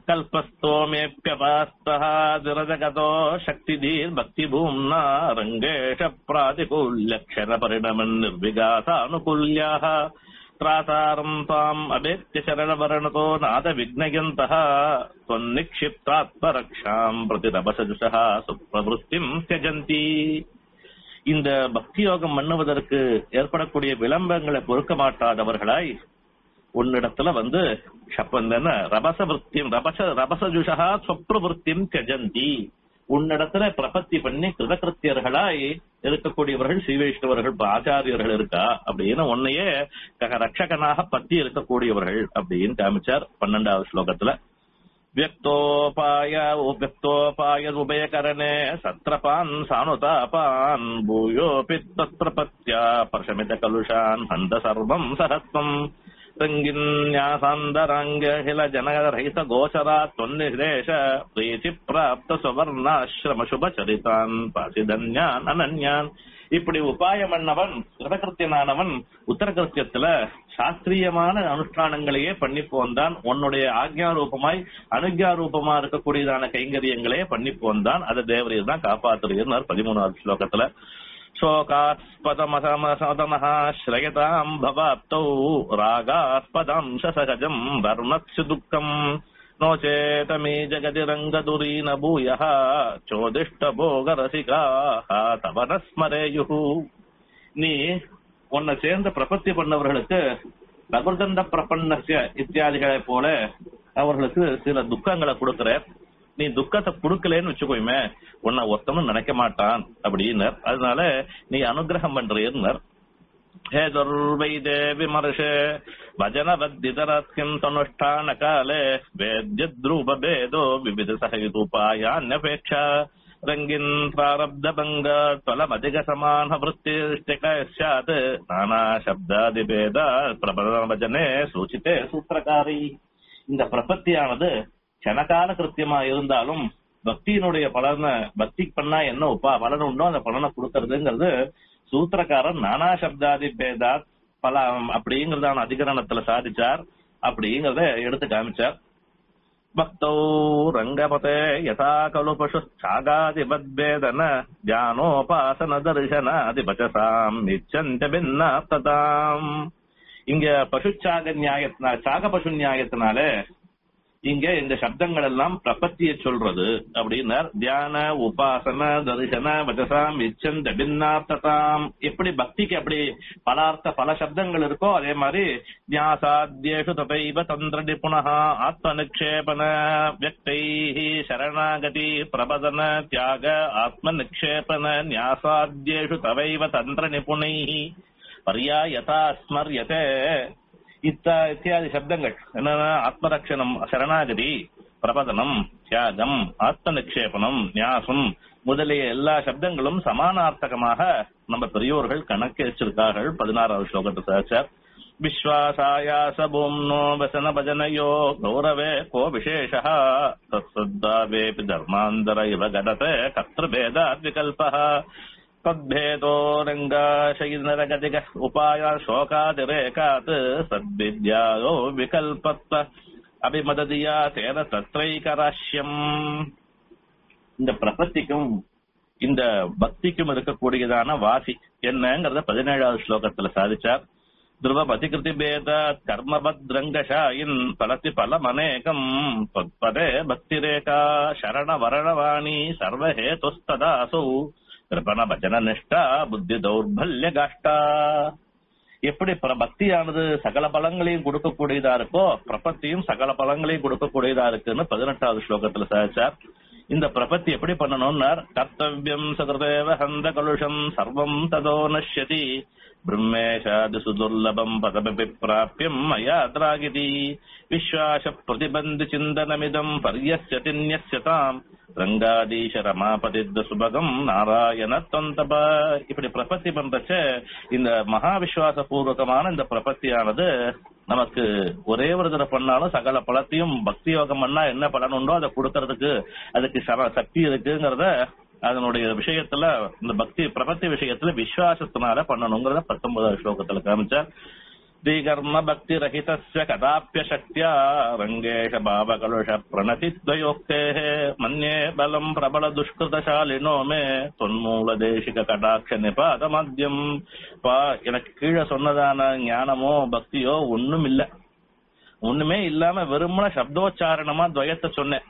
கல்பஸ்தோமேப்யபாஸ்தரஜகதோ சக்தி தீர் பக்தி பூம்னா ரங்கேஷ பிராதிகூல்யக்ஷர பரிணமன் நிர்விகாசானுகூல்யாக त्रातारम् ताम् अवेत्य शरणवर्णतो नाद विघ्नयन्तः त्वन्निक्षिप्तात्मरक्षाम् प्रतिरपसजुषः சுப்ரவருத்திம் त्यजन्ति இந்த பக்தி யோகம் பண்ணுவதற்கு ஏற்படக்கூடிய விளம்பரங்களை பொறுக்க மாட்டாதவர்களாய் உன்னிடத்துல வந்து ஷப்பந்தன ரபச விற்த்தியும் ரபச ரபசஜுஷா சொப்ரவருத்தியும் தியஜந்தி உன்னிடத்துல பிரபத்தி பண்ணி கிருதகிருத்தியர்களாய் இருக்கக்கூடியவர்கள் ஸ்ரீ வைஷ்ணவர்கள் ஆச்சாரியர்கள் இருக்கா அப்படின்னு உன்னையே கக ரட்சகனாக பத்தி இருக்கக்கூடியவர்கள் அப்படின்னு காமிச்சார் பன்னெண்டாவது ஸ்லோகத்துல व्यक्तोपाय व्यक्तोपाय उभयकरणे सत्रपान् सानुतापान् भूयोऽपि तत्प्रपत्या प्रशमितकलुषान् हन्त सर्वम् सहत्वम् रङ्गिन्यासान्दराङ्गहिल जनरहित गोचरा त्वन्निदेश प्रीतिप्राप्त सुवर्णाश्रमशुभचरितान् पासिधन्यान् अनन्यान् இப்படி உபாயம் பண்ணவன் கிருதகிருத்தியனானவன் உத்தரகிருத்தியத்துல சாஸ்திரியமான அனுஷ்டானங்களையே பண்ணி போந்தான் உன்னுடைய ஆக்ஞா ரூபமாய் அனுக்யா ரூபமா இருக்கக்கூடியதான கைங்கரியங்களே பண்ணி போந்தான் அதை தேவரீர் தான் காப்பாத்துறீர் பதிமூணாவது ஸ்லோகத்துல शोकास्पदमसमसदमः श्रयताम् भवाप्तौ रागास्पदंश सहजम् वर्णत्सु दुःखम् नो चेतमे जगति रङ्गदुरीन भूयः चोदिष्टभोगरसिकाः तव न स्मरेयुः நீ உன்னை சேர்ந்த பிரபத்தி பண்ணவர்களுக்கு நகுர்தண்ட பிரபன்னஸ்ய இத்தியாதிகளை போல அவர்களுக்கு சில துக்கங்களை கொடுக்கிற நீ துக்கத்தை கொடுக்கலன்னு வச்சுக்கோயுமே உன்னை ஒருத்தனும் நினைக்க மாட்டான் அப்படின்னர் அதனால நீ அனுகிரகம் பண்றீர்னர் ஹே துர்வைதே விமர்ஷே வஜனவத்திதரத்யம் தனுஷ்டான காலே வேத்யத்ரூபேதோ விவித சகிதுபாயான்யபேட்சா ரங்கின் பிராரப்த பங்க தொலமதிக சமான விற்த்திஷ்டிக சாத் நானா சப்தாதிபேத பிரபலவஜனே சூச்சித்தே சூத்திரகாரி இந்த பிரபத்தியானது கனகால கிருத்தியமா இருந்தாலும் பக்தியினுடைய பலனை பக்தி பண்ணா என்ன உப்பா பலன் உண்டோ அந்த பலனை கொடுக்கறதுங்கிறது சூத்திரக்காரர் நானா சப்தாதி பேதா பல அப்படிங்கறதான அதிகரணத்துல சாதிச்சார் அப்படிங்கறத எடுத்து காமிச்சார் பக்தௌ ரங்கபதே யதா கலு பசு சாகாதிபத்வேதன ஜானோபாசன தரிசனாதிபச்சசாம் நிச்சந்த பின்னாப்ததாம் இங்க பசுச்சாக நியாயத்தினா சாக பசு நியாயத்தினால இங்க இந்த சப்தங்கள் எல்லாம் பிரபத்திய சொல்றது அப்படின்னார் தியான உபாசன தரிசன வஜசாம் இச்சந்த பின்னார்த்ததாம் எப்படி பக்திக்கு அப்படி பலார்த்த பல சப்தங்கள் இருக்கோ அதே மாதிரி ஞாசாத்யேஷு தபைவ தந்திர நிபுணா ஆத்ம நிக்ஷேபன வியக்தை சரணாகதி பிரபதன தியாக ஆத்ம நிக்ஷேபன ஞாசாத்யேஷு தவைவ தந்திர நிபுணை பர்யாயதா ஸ்மரியதே இத்த இத்தியாதி சப்தங்கள் என்னன்னா ஆத்மரட்சணம் சரணாகதி பிரபதனம் தியாகம் ஆத்ம நிக்ஷேபனம் நியாசம் முதலிய எல்லா சப்தங்களும் சமானார்த்தகமாக நம்ம பெரியோர்கள் கணக்கு வச்சிருக்கார்கள் பதினாறாவது ஸ்லோகத்தை சாச்சார் விஸ்வாசாயாச பூம்னோ வசன பஜனயோ கௌரவே கோ விசேஷ தத்சத்தாவேபி தர்மாந்தர இவ கடத கர்த்தபேதாத் விகல்பः तद्भेदो रङ्गाशयिनरगतिक उपाय शोकातिरेकात् सद्विद्यायो विकल्पत्व அபிமததியா தேன தத்ரைகராஷ்யம் இந்த பிரபத்திக்கும் இந்த பக்திக்கும் இருக்கக்கூடியதான வாசி என்னங்கறத பதினேழாவது ஸ்லோகத்துல சாதிச்சார் துருவ பதிகிருதி பேத கர்மபத்ரங்கஷாயின் பலத்தி பலமநேகம் பதே பக்திரேகா சரண வரணவாணி சர்வஹேதுஸ்ததாசௌ கிருபண பஜன நிஷ்டா புத்தி தௌர்பல்ய காஷ்டா எப்படி பக்தியானது சகல பலங்களையும் கொடுக்கக்கூடியதா இருக்கோ பிரபத்தியும் சகல பலங்களையும் கொடுக்கக்கூடியதா இருக்குன்னு பதினெட்டாவது ஸ்லோகத்துல சாதிச்சார் இந்த பிரபத்தி எப்படி பண்ணணும்னார் கர்த்தவியம் சகிருதேவ ஹந்த கலுஷம் சர்வம் ததோ நஷ்யதி பிரம்மேஷாதி சுதுர்லபம் பதமபி பிராபியம் மயா திராகிதி விஸ்வாச பிரதிபந்தி சிந்தனமிதம் பரியஸ்யதி நியஸ்யதாம் ரங்காதீஷ ரமாபதித்த சுபகம் நாராயண தொந்தப இப்படி பிரபத்தி பண்றச்ச இந்த மகா விஸ்வாச பூர்வகமான இந்த பிரபத்தியானது நமக்கு ஒரே ஒரு தடவை பண்ணாலும் சகல பலத்தையும் பக்தி யோகம் பண்ணா என்ன பலன் உண்டோ அதை கொடுக்கறதுக்கு அதுக்கு சர- சக்தி இருக்குங்கிறத அதனுடைய விஷயத்துல இந்த பக்தி பிரபத்தி விஷயத்துல விசுவாசத்தினால பண்ணணுங்கிறத பத்தொன்பதாவது ஸ்லோகத்துல காமிச்சார் ஸ்ரீகர்ம பக்தி ரஹிதஸ்ய கதாப்பிய சக்தியா ரங்கேஷ பாவகலுஷ பிரணதித்வயோக்தே மன்யே பலம் பிரபல துஷ்கிருதசாலினோ மே தொன்மூல தேசிக கடாட்ச நிபாத மத்தியம் பா எனக்கு கீழே சொன்னதான ஞானமோ பக்தியோ ஒண்ணும் இல்ல ஒண்ணுமே இல்லாம வெறுமன சப்தோச்சாரணமா துவயத்தை சொன்னேன்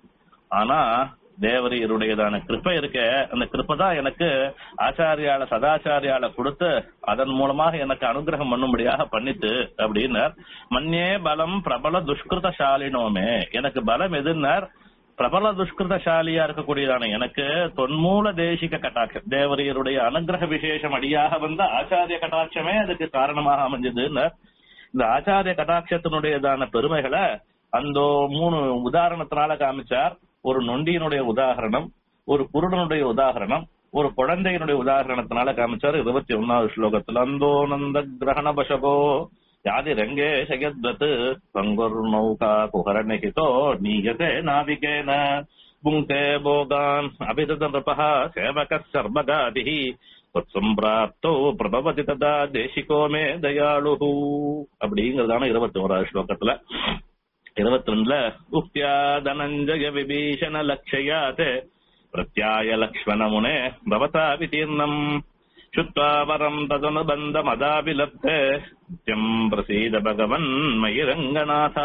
ஆனா தேவரீருடையதான கிருப்பை இருக்க அந்த கிருப்பை தான் எனக்கு ஆச்சாரியால சதாச்சாரியால கொடுத்து அதன் மூலமாக எனக்கு அனுகிரகம் பண்ணும்படியாக பண்ணிட்டு அப்படின்னார் மன்னே பலம் பிரபல துஷ்கிருதசாலினோமே எனக்கு பலம் எதுன்னார் பிரபல துஷ்கிருதசாலியா இருக்கக்கூடியதான எனக்கு தொன்மூல தேசிக கட்டாட்சம் தேவரீருடைய அனுகிரக விசேஷம் அடியாக வந்த ஆச்சாரிய கட்டாட்சமே அதுக்கு காரணமாக அமைஞ்சதுன்னார் இந்த ஆச்சாரிய கட்டாட்சத்தினுடையதான பெருமைகளை அந்த மூணு உதாரணத்தினால காமிச்சார் ஒரு நொண்டியினுடைய உதாரணம் ஒரு குருடனுடைய உதாரணம் ஒரு குழந்தையினுடைய உதாரணத்தினால காமிச்சார் இருபத்தி ஒன்னாவது ஸ்லோகத்துல அந்தோ நந்த கிரகண பசகோ யாதி ரங்கே சயத்வத் பங்குர் நௌகா குஹரநிகிதோ நீயதே நாவிகேன புங்கே போகான் அபிதத நிருபः சேவக சர்வகாதிः சம்பிராப்தோ பிரபவதி ததா தேசிகோ மே தயாளுஹு அப்படிங்கறதான இருபத்தி ஓராவது ஸ்லோகத்துல இருபத்தி ரெண்டுல உக்தியா தனஞ்சய விபீஷண லட்சயாத் பிரத்யாய லக்ஷ்மண முனே பவதா விதீர்ணம் சுத்வா வரம் ததனுபந்த மதாபிலப்த நித்யம் பிரசீத பகவன் மயி ரங்கநாதா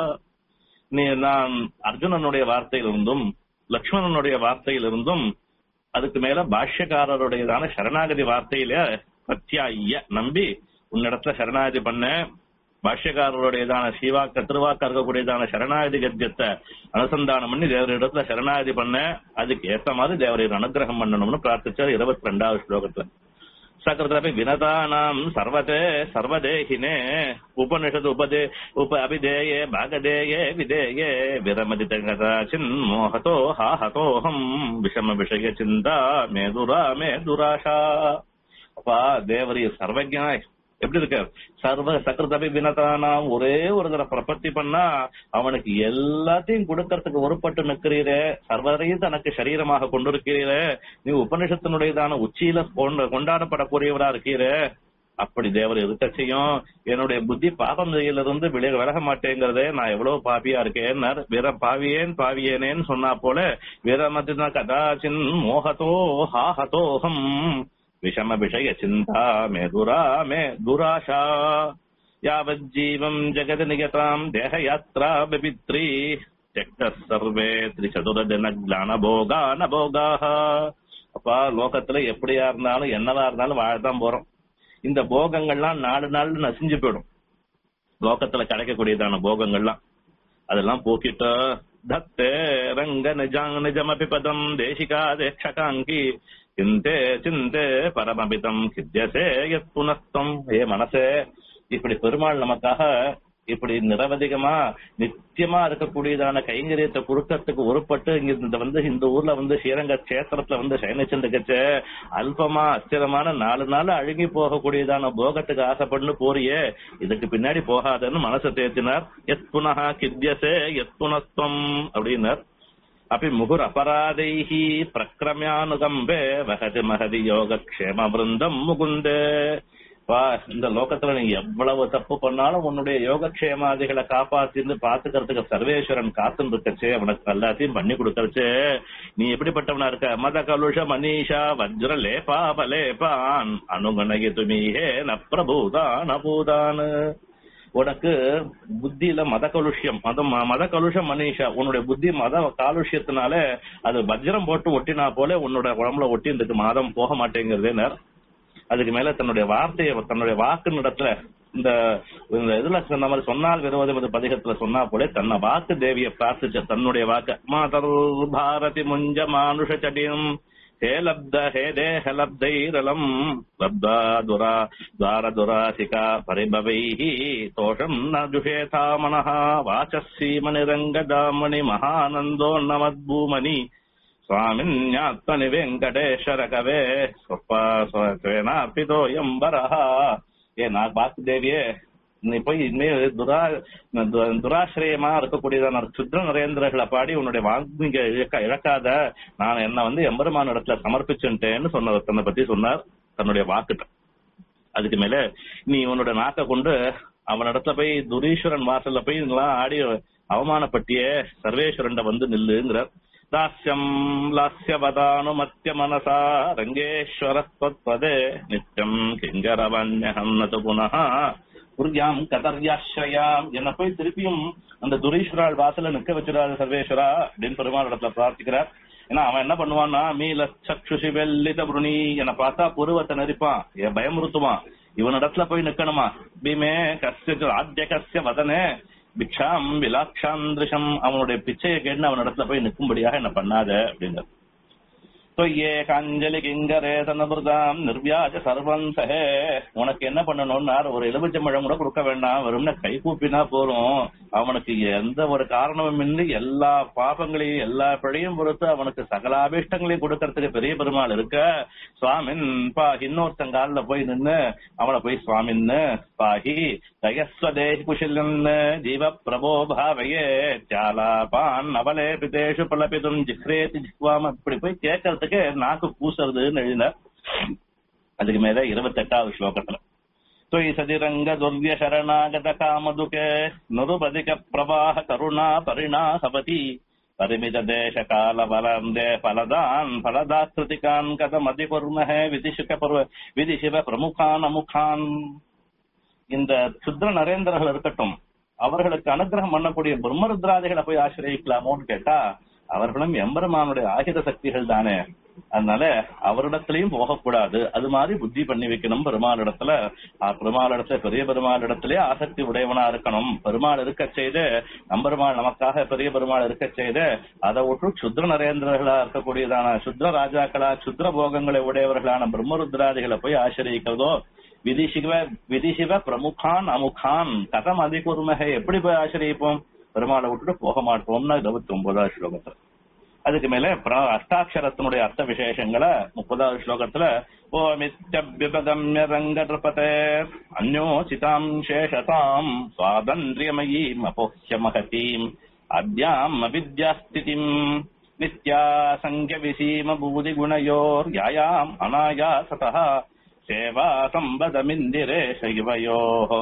நீ நான் அர்ஜுனனுடைய வார்த்தையிலிருந்தும் லக்ஷ்மணனுடைய வார்த்தையிலிருந்தும் அதுக்கு மேல பாஷ்யக்காரருடையதான சரணாகதி வார்த்தையில பிரத்யாய நம்பி உன்னிடத்துல சரணாகதி பண்ண பாஷ்யக்காரருடையதான சீவாக்க திருவாக்க இருக்கக்கூடியதான சரணாகதி கத்தியத்தை அனுசந்தானம் பண்ணி தேவரிடத்துல சரணாகதி பண்ண அதுக்கு ஏத்த மாதிரி தேவரையர் அனுகிரகம் பண்ணணும்னு பிரார்த்திச்சார் இருபத்தி ரெண்டாவது ஸ்லோகத்துல சகிருதபி வினதானாம் சர்வதே சர்வதேகினே உபனிஷது உபதே உப அபிதேயே பாகதேயே விதேயே விரமதி கதாச்சின் மோகதோ ஹாஹதோஹம் விஷம விஷய சிந்தா மே துரா மே துராஷா அப்பா தேவரிய சர்வஜாய் எப்படி இருக்க சர்வ சக்கரதபி வினதானாம் ஒரே ஒரு தடவை பிரபத்தி பண்ணா அவனுக்கு எல்லாத்தையும் கொடுக்கறதுக்கு ஒருப்பட்டு நிற்கிறீரே சர்வரையும் தனக்கு சரீரமாக கொண்டிருக்கிறீரே நீ உபனிஷத்தினுடையதான உச்சியில கொண்ட- கொண்டாடப்படக்கூடியவரா இருக்கீரே அப்படி தேவர் இருக்க செய்யும் என்னுடைய புத்தி பாபம் இருந்து விலக விலக மாட்டேங்கிறதே நான் எவ்வளவு பாபியா இருக்கேன் வீர பாவியேன் பாவியேனேன்னு சொன்னா போல வீரமதின கதாச்சின் மோகதோ ஹாஹதோஹம் விஷம விஷய சிந்தா மே துரா மே துராஷா யாவஜ்ஜீவம் ஜெகத் நிகதாம் தேகயாத்ரா பிபித்ரி தியக்த சர்வே திரிசதுரஜன ஜான போகா நபோகாஹ அப்பா லோகத்துல எப்படியா இருந்தாலும் என்னவா இருந்தாலும் வாழத்தான் போறோம் இந்த போகங்கள்லாம் நாலு நாள் நசிஞ்சு போயிடும் லோகத்துல கிடைக்கக்கூடியதான போகங்கள்லாம் அதெல்லாம் போக்கிட்டு தத்தே ரங்க நிஜாங் நிஜமபி பதம் தேசிகா தேட்சகாங்கி சிந்தே சிந்தே பரமபிதம் சித்தியசே எத் புனஸ்தம் ஏ மனசே இப்படி பெருமாள் நமக்காக இப்படி நிரவதிகமா நித்தியமா இருக்கக்கூடியதான கைங்கரியத்தை கொடுக்கறதுக்கு ஒருப்பட்டு இங்க இந்த வந்து இந்த ஊர்ல வந்து ஸ்ரீரங்க கஷேத்திரத்துல வந்து சயனிச்சுட்டு அல்பமா அஸ்திரமான நாலு நாள் அழுகி போகக்கூடியதான போகத்துக்கு ஆசைப்பட்டு போறியே இதுக்கு பின்னாடி போகாதன்னு மனசை தேத்தினார் எத் புனகா கித்யசே எத் புனஸ்தம் அப்படின்னார் அப்படி முகுர் அபராதைஹி பிரக்ரமியானுகம்பே வகதி மகதி யோகக்ஷேம விருந்தம் முகுந்தே வா இந்த லோகத்துல நீ எவ்வளவு தப்பு பண்ணாலும் உன்னுடைய யோகக்ஷேமாதிகளை காப்பாத்திருந்து பாத்துக்கிறதுக்கு சர்வேஸ்வரன் காத்துன்னு இருக்கச்சே அவனுக்கு எல்லாத்தையும் பண்ணி கொடுக்கறச்சே நீ எப்படிப்பட்டவனா இருக்க மத கலுஷ மனிஷா வஜ்ர லேபா பலேபான் அனுகணகி துமிஹே ந பிரபூதான் அபூதான் உனக்கு புத்தியில மத கலுஷ்யம் மத மத கலுஷம் மனிஷா உன்னுடைய புத்தி மத காலுஷ்யத்தினால அது வஜ்ரம் போட்டு ஒட்டினா போல உன்னோட உடம்புல ஒட்டி இந்த மாதம் போக மாட்டேங்கிறதே அதுக்கு மேல தன்னுடைய வார்த்தையை தன்னுடைய வாக்கு இடத்துல இந்த இந்த இதுல சொன்ன மாதிரி சொன்னால் விரோதம் இது பதிகத்துல சொன்னா போல தன்னை வாக்கு தேவியை பிரார்த்திச்ச தன்னுடைய வாக்க மாதர் பாரதி முஞ்ச மானுஷ சடியம் ஹே லப்த ஹே தேஹ லப்தைரலம் லப்தா துரா துவார துராசிகா பரிபவைः தோஷம் ந துஷேதா மனः வாச்சசீமனிரங்கதாமணி மகானந்தோன்னமத்பூமணி స్వామిన్యాత్మని వెంకటేశ్వర కవే స్వప్నేనార్పితోయంబరః ஏ நான் பாக்கு தேவியே நீ போய் இனிமே துரா து- துராசிரியமா இருக்கக்கூடியதான சுத்ர நரேந்திரர்களை பாடி உன்னுடைய வாங்கிங்க இழக்க இழக்காத நான் என்ன வந்து எம்பெருமான் இடத்துல சமர்ப்பிச்சுட்டேன்னு சொன்ன தன்னை பத்தி சொன்னார் தன்னுடைய வாக்குட்ட அதுக்கு மேல நீ உன்னோட நாக்க கொண்டு அவனிடத்துல போய் துரீஸ்வரன் வாசல்ல போய் இதெல்லாம் ஆடி அவமானப்பட்டியே சர்வேஸ்வரன் வந்து நில்லுங்கிறார் தாஸ்யம் லாஸ்யவதானுமத்திய மனசா ரங்கேஸ்வர பதே நித்யம் கிங்கரவன்யகம் நது புனः புரியாம் கதர்யாஸ்ரயாம் என்ன போய் திருப்பியும் அந்த துரீஸ்வரால் வாசல்ல நிக்க வச்சிடாத சர்வேஸ்வரா அப்படின்னு பெருமாள் இடத்துல பிரார்த்திக்கிறார் ஏன்னா அவன் என்ன பண்ணுவான்னா மீல சக்ஷுஷி வெல்லித புருணி என்னை பார்த்தா புருவத்தை நெரிப்பான் என் பயமுறுத்துவான் இவனிடத்துல போய் நிக்கணுமா பீமே கஸ்ய ஆத்திய கஸ்ய வதனே பிக்ஷாம் விலாட்சாந்திருஷம் அவனுடைய பிச்சையை கேட்டு அவனிடத்துல போய் நிற்கும்படியாக என்ன பண்ணாத அப்படிங்கிறது தொய்யே காஞ்சலி கிங்கரே தனபிரதாம் நிர்வியாஜ சர்வம் சஹே உனக்கு என்ன பண்ணணும்னா ஒரு எலுமிச்சம்பழம் கூட கொடுக்க வேண்டாம் வெறும்னா கை கூப்பினா போறோம் அவனுக்கு எந்த ஒரு காரணமும் இன்றி எல்லா பாபங்களையும் எல்லா பிழையும் பொறுத்து அவனுக்கு சகலாபிஷ்டங்களையும் கொடுக்கறதுக்கு பெரிய பெருமாள் இருக்க சுவாமின் பா இன்னொருத்தன் காலில் போய் நின்னு அவனை போய் சுவாமின்னு பாஹி தயஸ்வதே குஷிலன் ஜீவ பிரபோ பாவையே சாலாபான் அவலேபிதேஷு பலபிதும் ஜிஹ்ரேதி ஜிஹ்வாம் இப்படி போய் கேட்கறதுக்கு நாக்கு கூசுறதுன்னு எழுதினார் அதுக்கு மேல இருபத்தெட்டாவது ஸ்லோகத்துல त्वयि सदिरङ्ग दुर्व्य शरणागत कामदुके नुरुपदिक प्रवाह करुणा परिणाहवती परिमित देश काल बलन्दे फलदान् फलदाकृतिकान् कथमधिकुर्महे विदिशुक पर्व विदिशिव பிரமுகான் அமுகான் இந்த சுத்ர நரேந்திரர்கள் இருக்கட்டும் அவர்களுக்கு அனுகிரகம் பண்ணக்கூடிய பிரம்மருத்ராதிகளை போய் ஆசிரியக்கலாமோன்னு கேட்டா அவர்களும் எம்பெருமானுடைய ஆகித சக்திகள் தானே அதனால அவரிடத்திலையும் போகக்கூடாது அது மாதிரி புத்தி பண்ணி வைக்கணும் பெருமாளிடத்துல ஆ, பெருமாளிடத்துல பெரிய பெருமாளிடத்திலே ஆசக்தி உடையவனா இருக்கணும் பெருமாள் இருக்க செய்து நம்பெருமாள் நமக்காக பெரிய பெருமாள் இருக்க செய்து அதை விட்டு சுத்ர நரேந்திரர்களா இருக்கக்கூடியதான சுத்ர ராஜாக்களா சுத்ர போகங்களை உடையவர்களான பிரம்மருத்ராதிகளை போய் ஆசிரியக்கிறதோ விதிசிவ விதிசிவ பிரமுகான் அமுகான் கதம் அதிகூர்மகை எப்படி போய் ஆசிரியப்போம் பெருமாளை விட்டுட்டு போக மாட்டோம்னா இருபத்தி ஒன்பதாவது ஸ்லோகத்துல அதுக்கு மேல பிர- அஷ்டாட்சரத்தினுடைய அர்த்த விசேஷங்களை முப்பதாவது ஸ்லோகத்துல ஓமித்யபிபகம்ய ரங்கபதே அந்யோசிதாம் சேஷதாம் சுவாதந்திரியமயீம் அபோஹ்ய மகதீம் அத்யாம் அவித்யாஸ்திதிம் நித்யாசங்கிய விசீம பூதி குணயோர் யாயாம் அநாயாசதः சேவா சம்பதமிந்திரே சைவயோ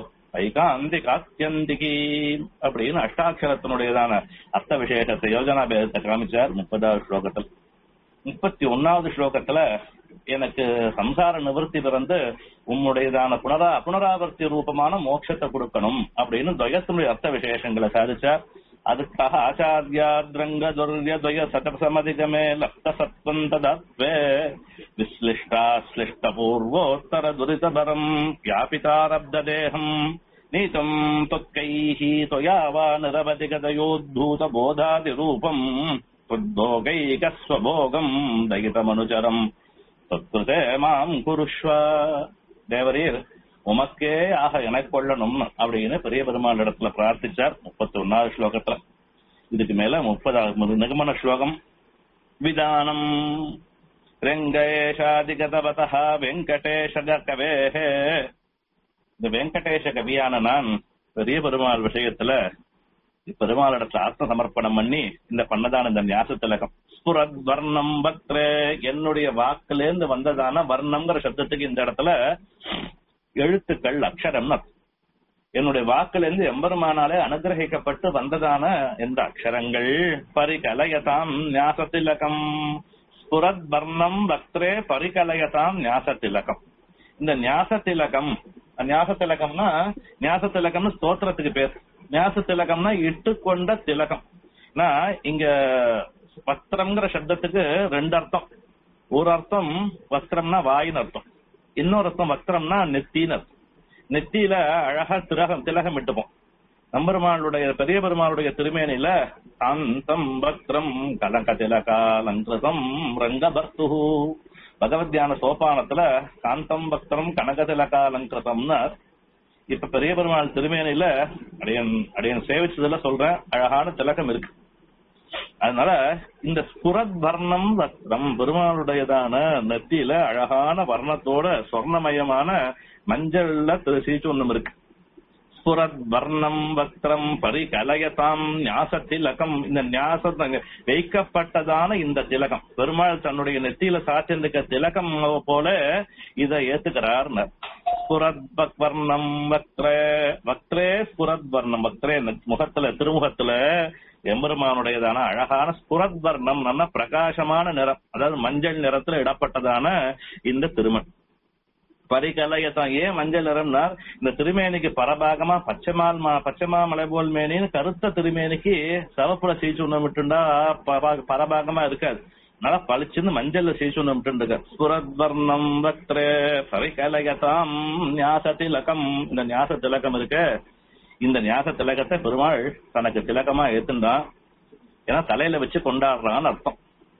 ஐகாந்திகாத்தியந்திகி அப்படின்னு அஷ்டாட்சரத்தினுடையதான அர்த்த விசேஷத்தை யோஜனா பேதத்தை காமிச்சார் முப்பதாவது ஸ்லோகத்தில் முப்பத்தி ஒன்னாவது ஸ்லோகத்துல எனக்கு சம்சார நிவர்த்தி பிறந்து உம்முடையதான புனரா புனராவர்த்தி ரூபமான மோட்சத்தை கொடுக்கணும் அப்படின்னு துவயத்தினுடைய அர்த்த விசேஷங்களை சாதிச்சார் அதுக்காக ஆச்சாரியாத்ரங்க துர்ய துவய சதசமதிகமே லப்த சத்வம் ததத்வே விஸ்லிஷ்டாஸ்லிஷ்ட பூர்வோத்தர துரிதபரம் வியாபிதாரப்த தேகம் நீதம் தொக்கைः त्वया वा निरवधिगतयोद्धूत बोधादिरूपम् त्वद्भोगैकस्वभोगम् दयितमनुचरम् तत्कृते மாம் குருஷ்வ தேவரீர் உமக்கே ஆக எனக்கு கொள்ளணும் அப்படின்னு பெரிய பெருமாள் இடத்துல பிரார்த்திச்சார் முப்பத்தி ஒன்னாவது ஸ்லோகத்துல இதுக்கு மேல முப்பதாவது நிகமன ஸ்லோகம் விதானம் ரெங்கேஷாதிகதவதः வெங்கடேஷ கவேः இந்த வெங்கடேஷ கவியான நான் பெரிய பெருமாள் விஷயத்துல பெருமாள் இடத்துல ஆத்ம சமர்ப்பணம் பண்ணி இந்த பண்ணதான இந்த ஞாச திலகம் ஸ்புரத் வர்ணம் பக்ரே என்னுடைய வாக்குல இருந்து வந்ததான வர்ணம்ங்கிற சப்தத்துக்கு இந்த இடத்துல எழுத்துக்கள் அக்ஷரம்னு அர்த்தம். என்னுடைய வாக்குல இருந்து எம்பெருமானாலே அனுகிரகிக்கப்பட்டு வந்ததான இந்த அக்ஷரங்கள் பரிகலயதாம் ஞாச திலகம் ஸ்புரத் வர்ணம் பக்ரே பரிகலயதாம் ஞாச திலகம் இந்த ஞாச திலகம் ஞாச திலகம்னா ஞாச திலகம்னு ஸ்தோத்திரத்துக்கு பேர் ஞாச திலகம்னா இட்டுக்கொண்ட திலகம் நான் இங்க வஸ்திரம்ங்கிற சப்தத்துக்கு ரெண்டு அர்த்தம் ஒரு அர்த்தம் வஸ்திரம்னா வாயின்னு அர்த்தம் இன்னொரு அர்த்தம் வஸ்திரம்னா நெத்தின்னு அர்த்தம் நெத்தியில அழகா திலகம் திலகம் இட்டுப்போம் நம்பெருமாளுடைய பெரிய பெருமாளுடைய திருமேனில சாந்தம் பக்திரம் கலங்க திலகாலங்கிருதம் ரங்கபர்த்து பகவத் தியான சோபானத்துல சாந்தம் பக்திரம் கனக திலகாலங்கிருதம்னு இப்ப பெரிய பெருமாள் திருமேனில அடையன் அடையன் சேவிச்சதுல சொல்றேன் அழகான திலகம் இருக்கு அதனால இந்த ஸ்புரத் வர்ணம் வஸ்திரம் பெருமாளுடையதான நெத்தியில அழகான வர்ணத்தோட சொர்ணமயமான மஞ்சள்ல சீச்சு ஒண்ணும் இருக்கு ஸ்புரத் வர்ணம் வஸ்திரம் பரிகலயதாம் ஞாச திலகம் இந்த ஞாச வைக்கப்பட்டதான இந்த திலகம் பெருமாள் தன்னுடைய நெத்தியில சாத்திருக்க திலகம் போல இதை ஏத்துக்கிறார் ஸ்புரத் வர்ணம் வக்ரே வக்ரே ஸ்புரத் வர்ணம் வக்ரே முகத்துல திருமுகத்துல எம்பெருமானுடையதான அழகான ஸ்புரத் வர்ணம் நல்ல பிரகாசமான நிறம் அதாவது மஞ்சள் நிறத்துல இடப்பட்டதான இந்த திருமண் பரிகலையத்தான் ஏன் மஞ்சள் நிறம்னா இந்த திருமேனிக்கு பரபாகமா பச்சைமால் பச்சைமா மலைபோல் மேனின்னு கருத்த திருமேனிக்கு சவப்புல சீச்சு ஒண்ணு விட்டுண்டா பரபாகமா இருக்காது நல்லா பளிச்சுன்னு மஞ்சள்ல சீச்சு ஒண்ணு விட்டுருக்க ஸ்புரத்வர்ணம் வக்ரே பரிகலையதாம் ஞாச திலகம் இந்த ஞாச திலகம் இருக்கு இந்த ஞாச திலகத்தை பெருமாள் தனக்கு திலகமா ஏத்துண்டான் ஏன்னா தலையில வச்சு கொண்டாடுறான்னு அர்த்தம்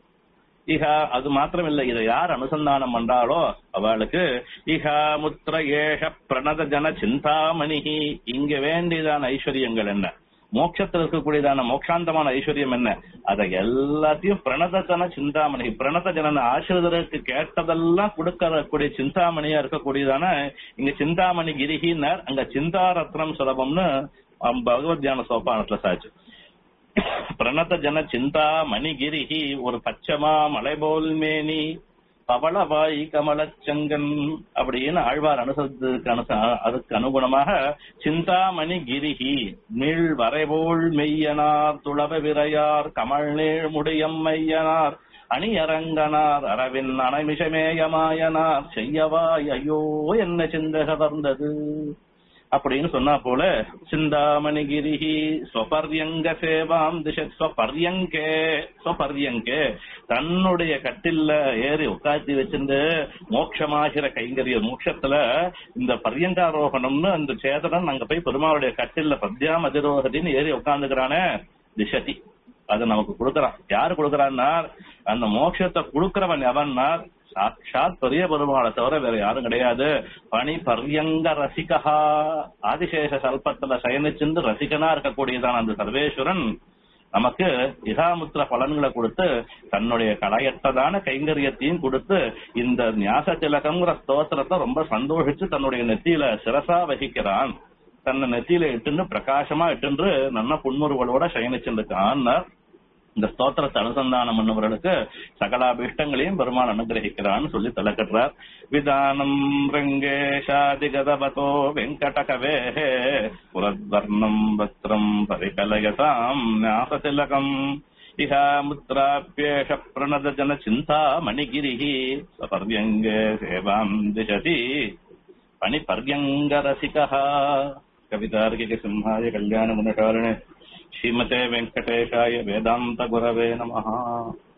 இஹா அது மாத்திரம் இல்ல இதை யார் அனுசந்தானம் பண்றாளோ அவளுக்கு இஹா முத்திர ஏஷ பிரணத ஜன சிந்தாமணி இங்க வேண்டியதான ஐஸ்வர்யங்கள் என்ன மோட்சத்தில் இருக்கக்கூடியதான மோட்சாந்தமான ஐஸ்வர்யம் என்ன அதை எல்லாத்தையும் பிரணதன சிந்தாமணி பிரணத ஜனன ஆசிரியருக்கு கேட்டதெல்லாம் கொடுக்கக்கூடிய சிந்தாமணியா இருக்கக்கூடியதான இங்க சிந்தாமணி கிரிகின்னார் அங்க சிந்தாரத்னம் சுலபம்னு பகவத் தியான சோபானத்துல சாச்சு பிரணத ஜன சிந்தா மணிகிரிஹி ஒரு பச்சமா மலைபோல் மேனி பவளவாய் கமலச்சங்கன் அப்படின்னு ஆழ்வார் அனுசரித்ததுக்கு அனுச அதுக்கு அனுகுணமாக சிந்தாமணி கிரிஹி நீள் வரைபோல் மெய்யனார் துளவ விரையார் கமல் நீள் முடியம் மையனார் அணியரங்கனார் அரவின் அனமிஷமேயமாயனார் செய்யவாய் ஐயோ என்ன சிந்தக வந்தது அப்படின்னு சொன்னா போல சிந்தாமணிகிரிஹி ஸ்வபர்யங்க சேவாம் திச ஸ்வபர்யங்கே ஸ்வபர்யங்கே தன்னுடைய கட்டில்ல ஏறி உட்காத்தி வச்சிருந்து மோட்சமாகிற கைங்கரிய மோட்சத்துல இந்த பர்யங்காரோகணம்னு அந்த சேதனன் அங்க போய் பெருமாளுடைய கட்டில்ல பத்யாம் அதிரோகத்தின்னு ஏறி உட்காந்துக்கிறானே திசதி அதை நமக்கு கொடுக்கறான் யாரு கொடுக்கறான்னா அந்த மோட்சத்தை கொடுக்கறவன் எவன்னா சாட்சாத் பெரிய பெருமாளை தவிர வேற யாரும் கிடையாது பணி பர்யங்க ரசிகா ஆதிசேஷ சல்பத்துல சயனிச்சிருந்து ரசிகனா இருக்கக்கூடியதான அந்த சர்வேஸ்வரன் நமக்கு இகாமுத்திர பலன்களை கொடுத்து தன்னுடைய களையற்றதான கைங்கரியத்தையும் கொடுத்து இந்த ஞாச திலகம்ங்கிற ஸ்தோத்திரத்தை ரொம்ப சந்தோஷிச்சு தன்னுடைய நெத்தியில சிரசா வகிக்கிறான் தன்னை நெத்தியில இட்டுன்னு பிரகாசமா இட்டுன்று நல்ல புன்முறுவலோட சயனிச்சிருக்கான் இந்த ஸ்தோத்திரத்தை அனுசந்தானம் பண்ணவர்களுக்கு சகலாபிஷ்டங்களையும் பெருமாள் அனுகிரகிக்கிறான்னு சொல்லி தலைக்கட்டுறார் விதானம் ரங்கேஷாதிகதபதோ வெங்கடகவே புரத்வர்ணம் வஸ்திரம் பரிகலயதாம் ஞாசதிலகம் இஹ முத்ராப்யேஷ பிரணத ஜன சிந்தா மணிகிரிஹி சபர்யங்கே சேவாம் திசதி பணி பர்யங்க ரசிகா கவிதார்கிக சிம்ஹாய கல்யாண முனகாரணே श्रीमते वेङ्कटेशाय वेदान्तगुरवे नमः